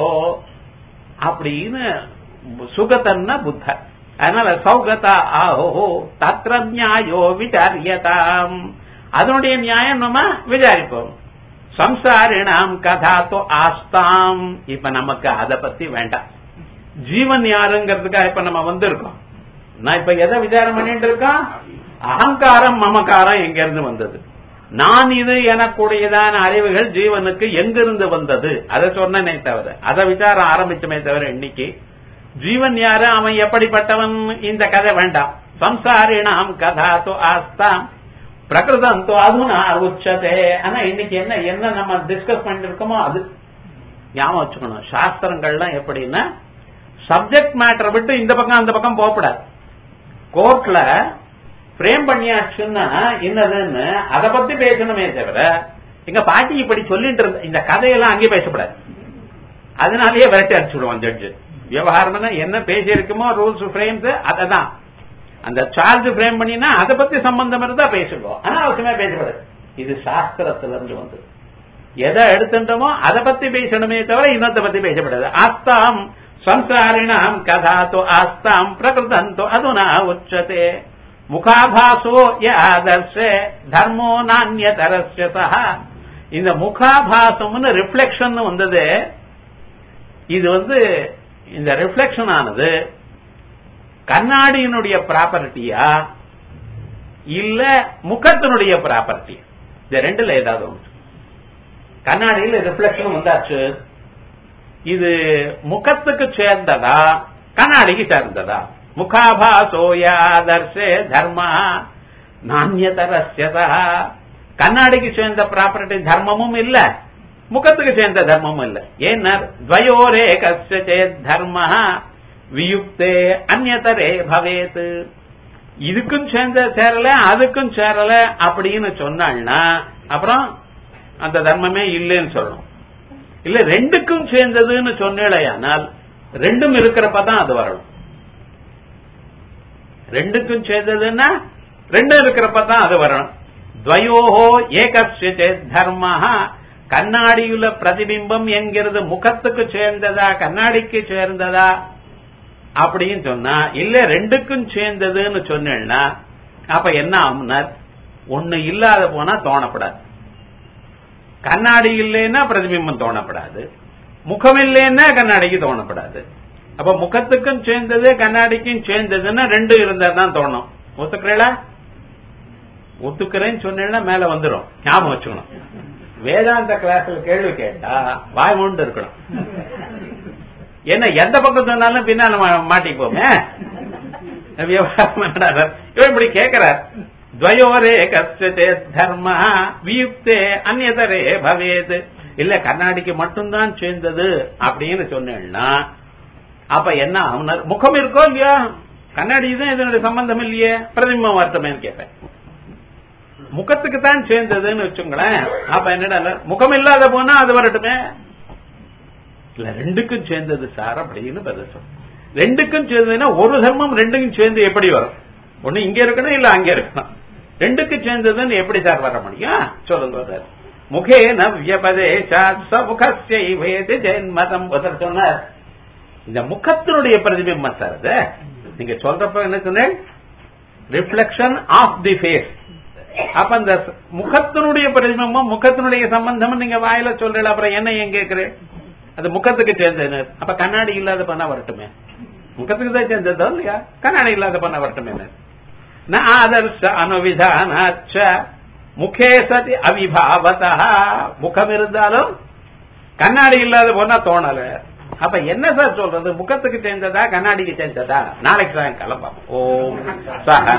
அப்படின்னு சுகதன்னா புத்த அதனால சௌகதா ஆஹோ தத்திர நியாயோ விசாரியதாம் அதனுடைய நியாயம் நம்ம விசாரிப்போம் சம்சாரிணாம் கதா தோ ஆஸ்தாம் இப்ப நமக்கு அதை பத்தி வேண்டாம் ஜீவன் யாருங்கிறதுக்காக இப்ப நம்ம வந்திருக்கோம் நான் இப்ப எதை விசாரம் பண்ணிட்டு இருக்கோம் அகங்காரம் மமக்காரம் எங்க இருந்து வந்தது நான் இது எனக்கூடியதான அறிவுகள் ஜீவனுக்கு எங்கிருந்து வந்தது அதை சொன்னனே தவிர அதை விசாரம் ஆரம்பிச்சமே தவிர இன்னைக்கு ஜீவன் யாரு அவன் எப்படிப்பட்டவன் இந்த கதை வேண்டாம் சம்சாரிணாம் கதா தோ ஆஸ்தாம் பிரகிருதம் தோ அதுனா உச்சதே ஆனா இன்னைக்கு என்ன என்ன நம்ம டிஸ்கஸ் பண்ணிட்டு இருக்கோமோ அது ஞாபகம் வச்சுக்கணும் சாஸ்திரங்கள்லாம் எப்படின்னா சப்ஜெக்ட் மேட்டரை விட்டு இந்த பக்கம் அந்த பக்கம் போகக்கூடாது கோர்ட்ல பிரேம் பண்ணியாச்சுன்னா என்னதுன்னு அதை பத்தி பேசணுமே தவிர எங்க பாட்டி இப்படி சொல்லிட்டு இருந்த இந்த கதையெல்லாம் அங்கேயே பேசக்கூடாது அதனாலேயே விரட்டி அடிச்சுடுவான் ஜட்ஜு விவகாரம்னா என்ன பேசி இருக்குமோ ரூல்ஸ் ஃப்ரேம்ஸ் அததான் அந்த சார்ஜ் ஃப்ரேம் பண்ணினா அதை பத்தி சம்பந்தம் இருந்தா பேசுவோம் ஆனா அவசியமா பேசக்கூடாது இது சாஸ்திரத்துல இருந்து வந்தது எதை எடுத்துட்டோமோ அதை பத்தி பேசணுமே தவிர இன்னொத்த பத்தி பேசக்கூடாது ஆஸ்தாம் சம்சாரிணாம் கதா தோ ஆஸ்தாம் பிரகிருதந்தோ அதுனா உச்சதே முகாபாசோ யாதர்ஷ தர்மோ நானியதரஸ்ய சஹா இந்த முகாபாசம்னு ரிஃப்ளெக்ஷன் வந்தது இது வந்து இந்த ரிஃப்ளெக்ஷன் ஆனது கண்ணாடியினுடைய ப்ராப்பர்ட்டியா இல்ல முகத்தினுடைய ப்ராப்பர்ட்டி இந்த ரெண்டுல ஏதாவது ஒன்று கண்ணாடியில் ரிஃப்ளெக்ஷன் வந்தாச்சு இது முகத்துக்கு சேர்ந்ததா கண்ணாடிக்கு சேர்ந்ததா முகாபாசோயாதர்ஷே தர்மா நானியதரஸ்யதா கண்ணாடிக்கு சேர்ந்த ப்ராப்பர்ட்டி தர்மமும் இல்ல முகத்துக்கு சேர்ந்த தர்மமும் இல்ல ஏன்னா துவயோரே கச்சே தர்ம வியுக்தே அந்நதரே பவேத் இதுக்கும் சேர்ந்த சேரல அதுக்கும் சேரல அப்படின்னு சொன்னாள்னா அப்புறம் அந்த தர்மமே இல்லைன்னு சொல்லணும் இல்ல ரெண்டுக்கும் சேர்ந்ததுன்னு சொன்னேடையானால் ரெண்டும் இருக்கிறப்ப தான் அது வரணும் ரெண்டுக்கும் சேர்ந்ததுன்னா ரெண்டும் இருக்கிறப்ப தான் அது வரணும் துவயோஹோ ஏகசிய தர்ம கண்ணாடியுள்ள பிரதிபிம்பம் என்கிறது முகத்துக்கு சேர்ந்ததா கண்ணாடிக்கு சேர்ந்ததா அப்படின்னு சொன்னா இல்ல ரெண்டுக்கும் சேர்ந்ததுன்னு சொன்னேன்னா அப்ப என்ன ஆகுனார் ஒண்ணு இல்லாத போனா தோணப்படாது கண்ணாடி இல்லைன்னா பிரதிபிம்பம் தோணப்படாது முகம் இல்லைன்னா கண்ணாடிக்கு தோணப்படாது அப்ப முகத்துக்கும் சேர்ந்தது கண்ணாடிக்கும் சேர்ந்ததுன்னா ரெண்டும் இருந்தா தான் தோணும் ஒத்துக்கிறீங்களா ஒத்துக்கிறேன்னு சொன்னேன்னா மேல வந்துடும் ஞாபகம் வச்சுக்கணும் வேதாந்த கிளாஸ்ல கேள்வி கேட்டா வாய் மூண்டு இருக்கணும் என்ன எந்த பக்கம் சொன்னாலும் பின்னால மாட்டிப்போமே விவகாரம் இவன் இப்படி கேட்கிறார் துவயோரே கஷ்டத்தே தர்ம வியுக்தே அந்நதரே பவேத் இல்ல கண்ணாடிக்கு மட்டும்தான் சேர்ந்தது அப்படின்னு சொன்னேன்னா அப்ப என்ன ஆகுனார் முகம் இருக்கோ இல்லையா கண்ணாடி தான் இதனுடைய சம்பந்தம் இல்லையே பிரதிபிம்பம் வருத்தமேன்னு கேட்பேன் முகத்துக்கு தான் சேர்ந்ததுன்னு வச்சுங்களேன் அப்ப என்னடா முகம் இல்லாத போனா அது வரட்டுமே இல்ல ரெண்டுக்கும் சேர்ந்தது சார் அப்படின்னு பதில் சொல்ல ரெண்டுக்கும் சேர்ந்ததுன்னா ஒரு தர்மம் ரெண்டுக்கும் சேர்ந்து எப்படி வரும் ஒண்ணு இங்க இருக்கணும் இல்ல அங்க இருக்கணும் ரெண்டுக்கும் சேர்ந்ததுன்னு எப்படி சார் வர முடியும் சொல்லுங்க சார் முகே நவ்யபதே முகஸ்யது ஜென்மதம் சொன்னார் இந்த முகத்தினுடைய பிரதிபிம்பம் சார் அது நீங்க சொல்றப்ப என்ன சொன்னேன் ரிஃப்ளெக்ஷன் ஆஃப் தி ஃபேஸ் அப்ப அந்த முகத்தினுடைய பிரதிபிம்பம் முகத்தினுடைய சம்பந்தம் நீங்க வாயில சொல்றீங்க அப்புறம் என்ன ஏன் கேக்குறேன் அது முகத்துக்கு சேர்ந்தது அப்ப கண்ணாடி இல்லாத பண்ணா வரட்டுமே முகத்துக்கு தான் சேர்ந்ததோ இல்லையா கண்ணாடி இல்லாத பண்ணா வரட்டுமே ந ஆதர்ஷ அனுவிதானாச்ச முகே சதி அவிபாவதா முகம் இருந்தாலும் கண்ணாடி இல்லாத போனா தோணல அப்ப என்ன சார் சொல்றது முகத்துக்கு சேர்ந்ததா கண்ணாடிக்கு சேர்ந்ததா நாளைக்கு சாயங்காலம் பார்ப்போம் ஓம் சஹ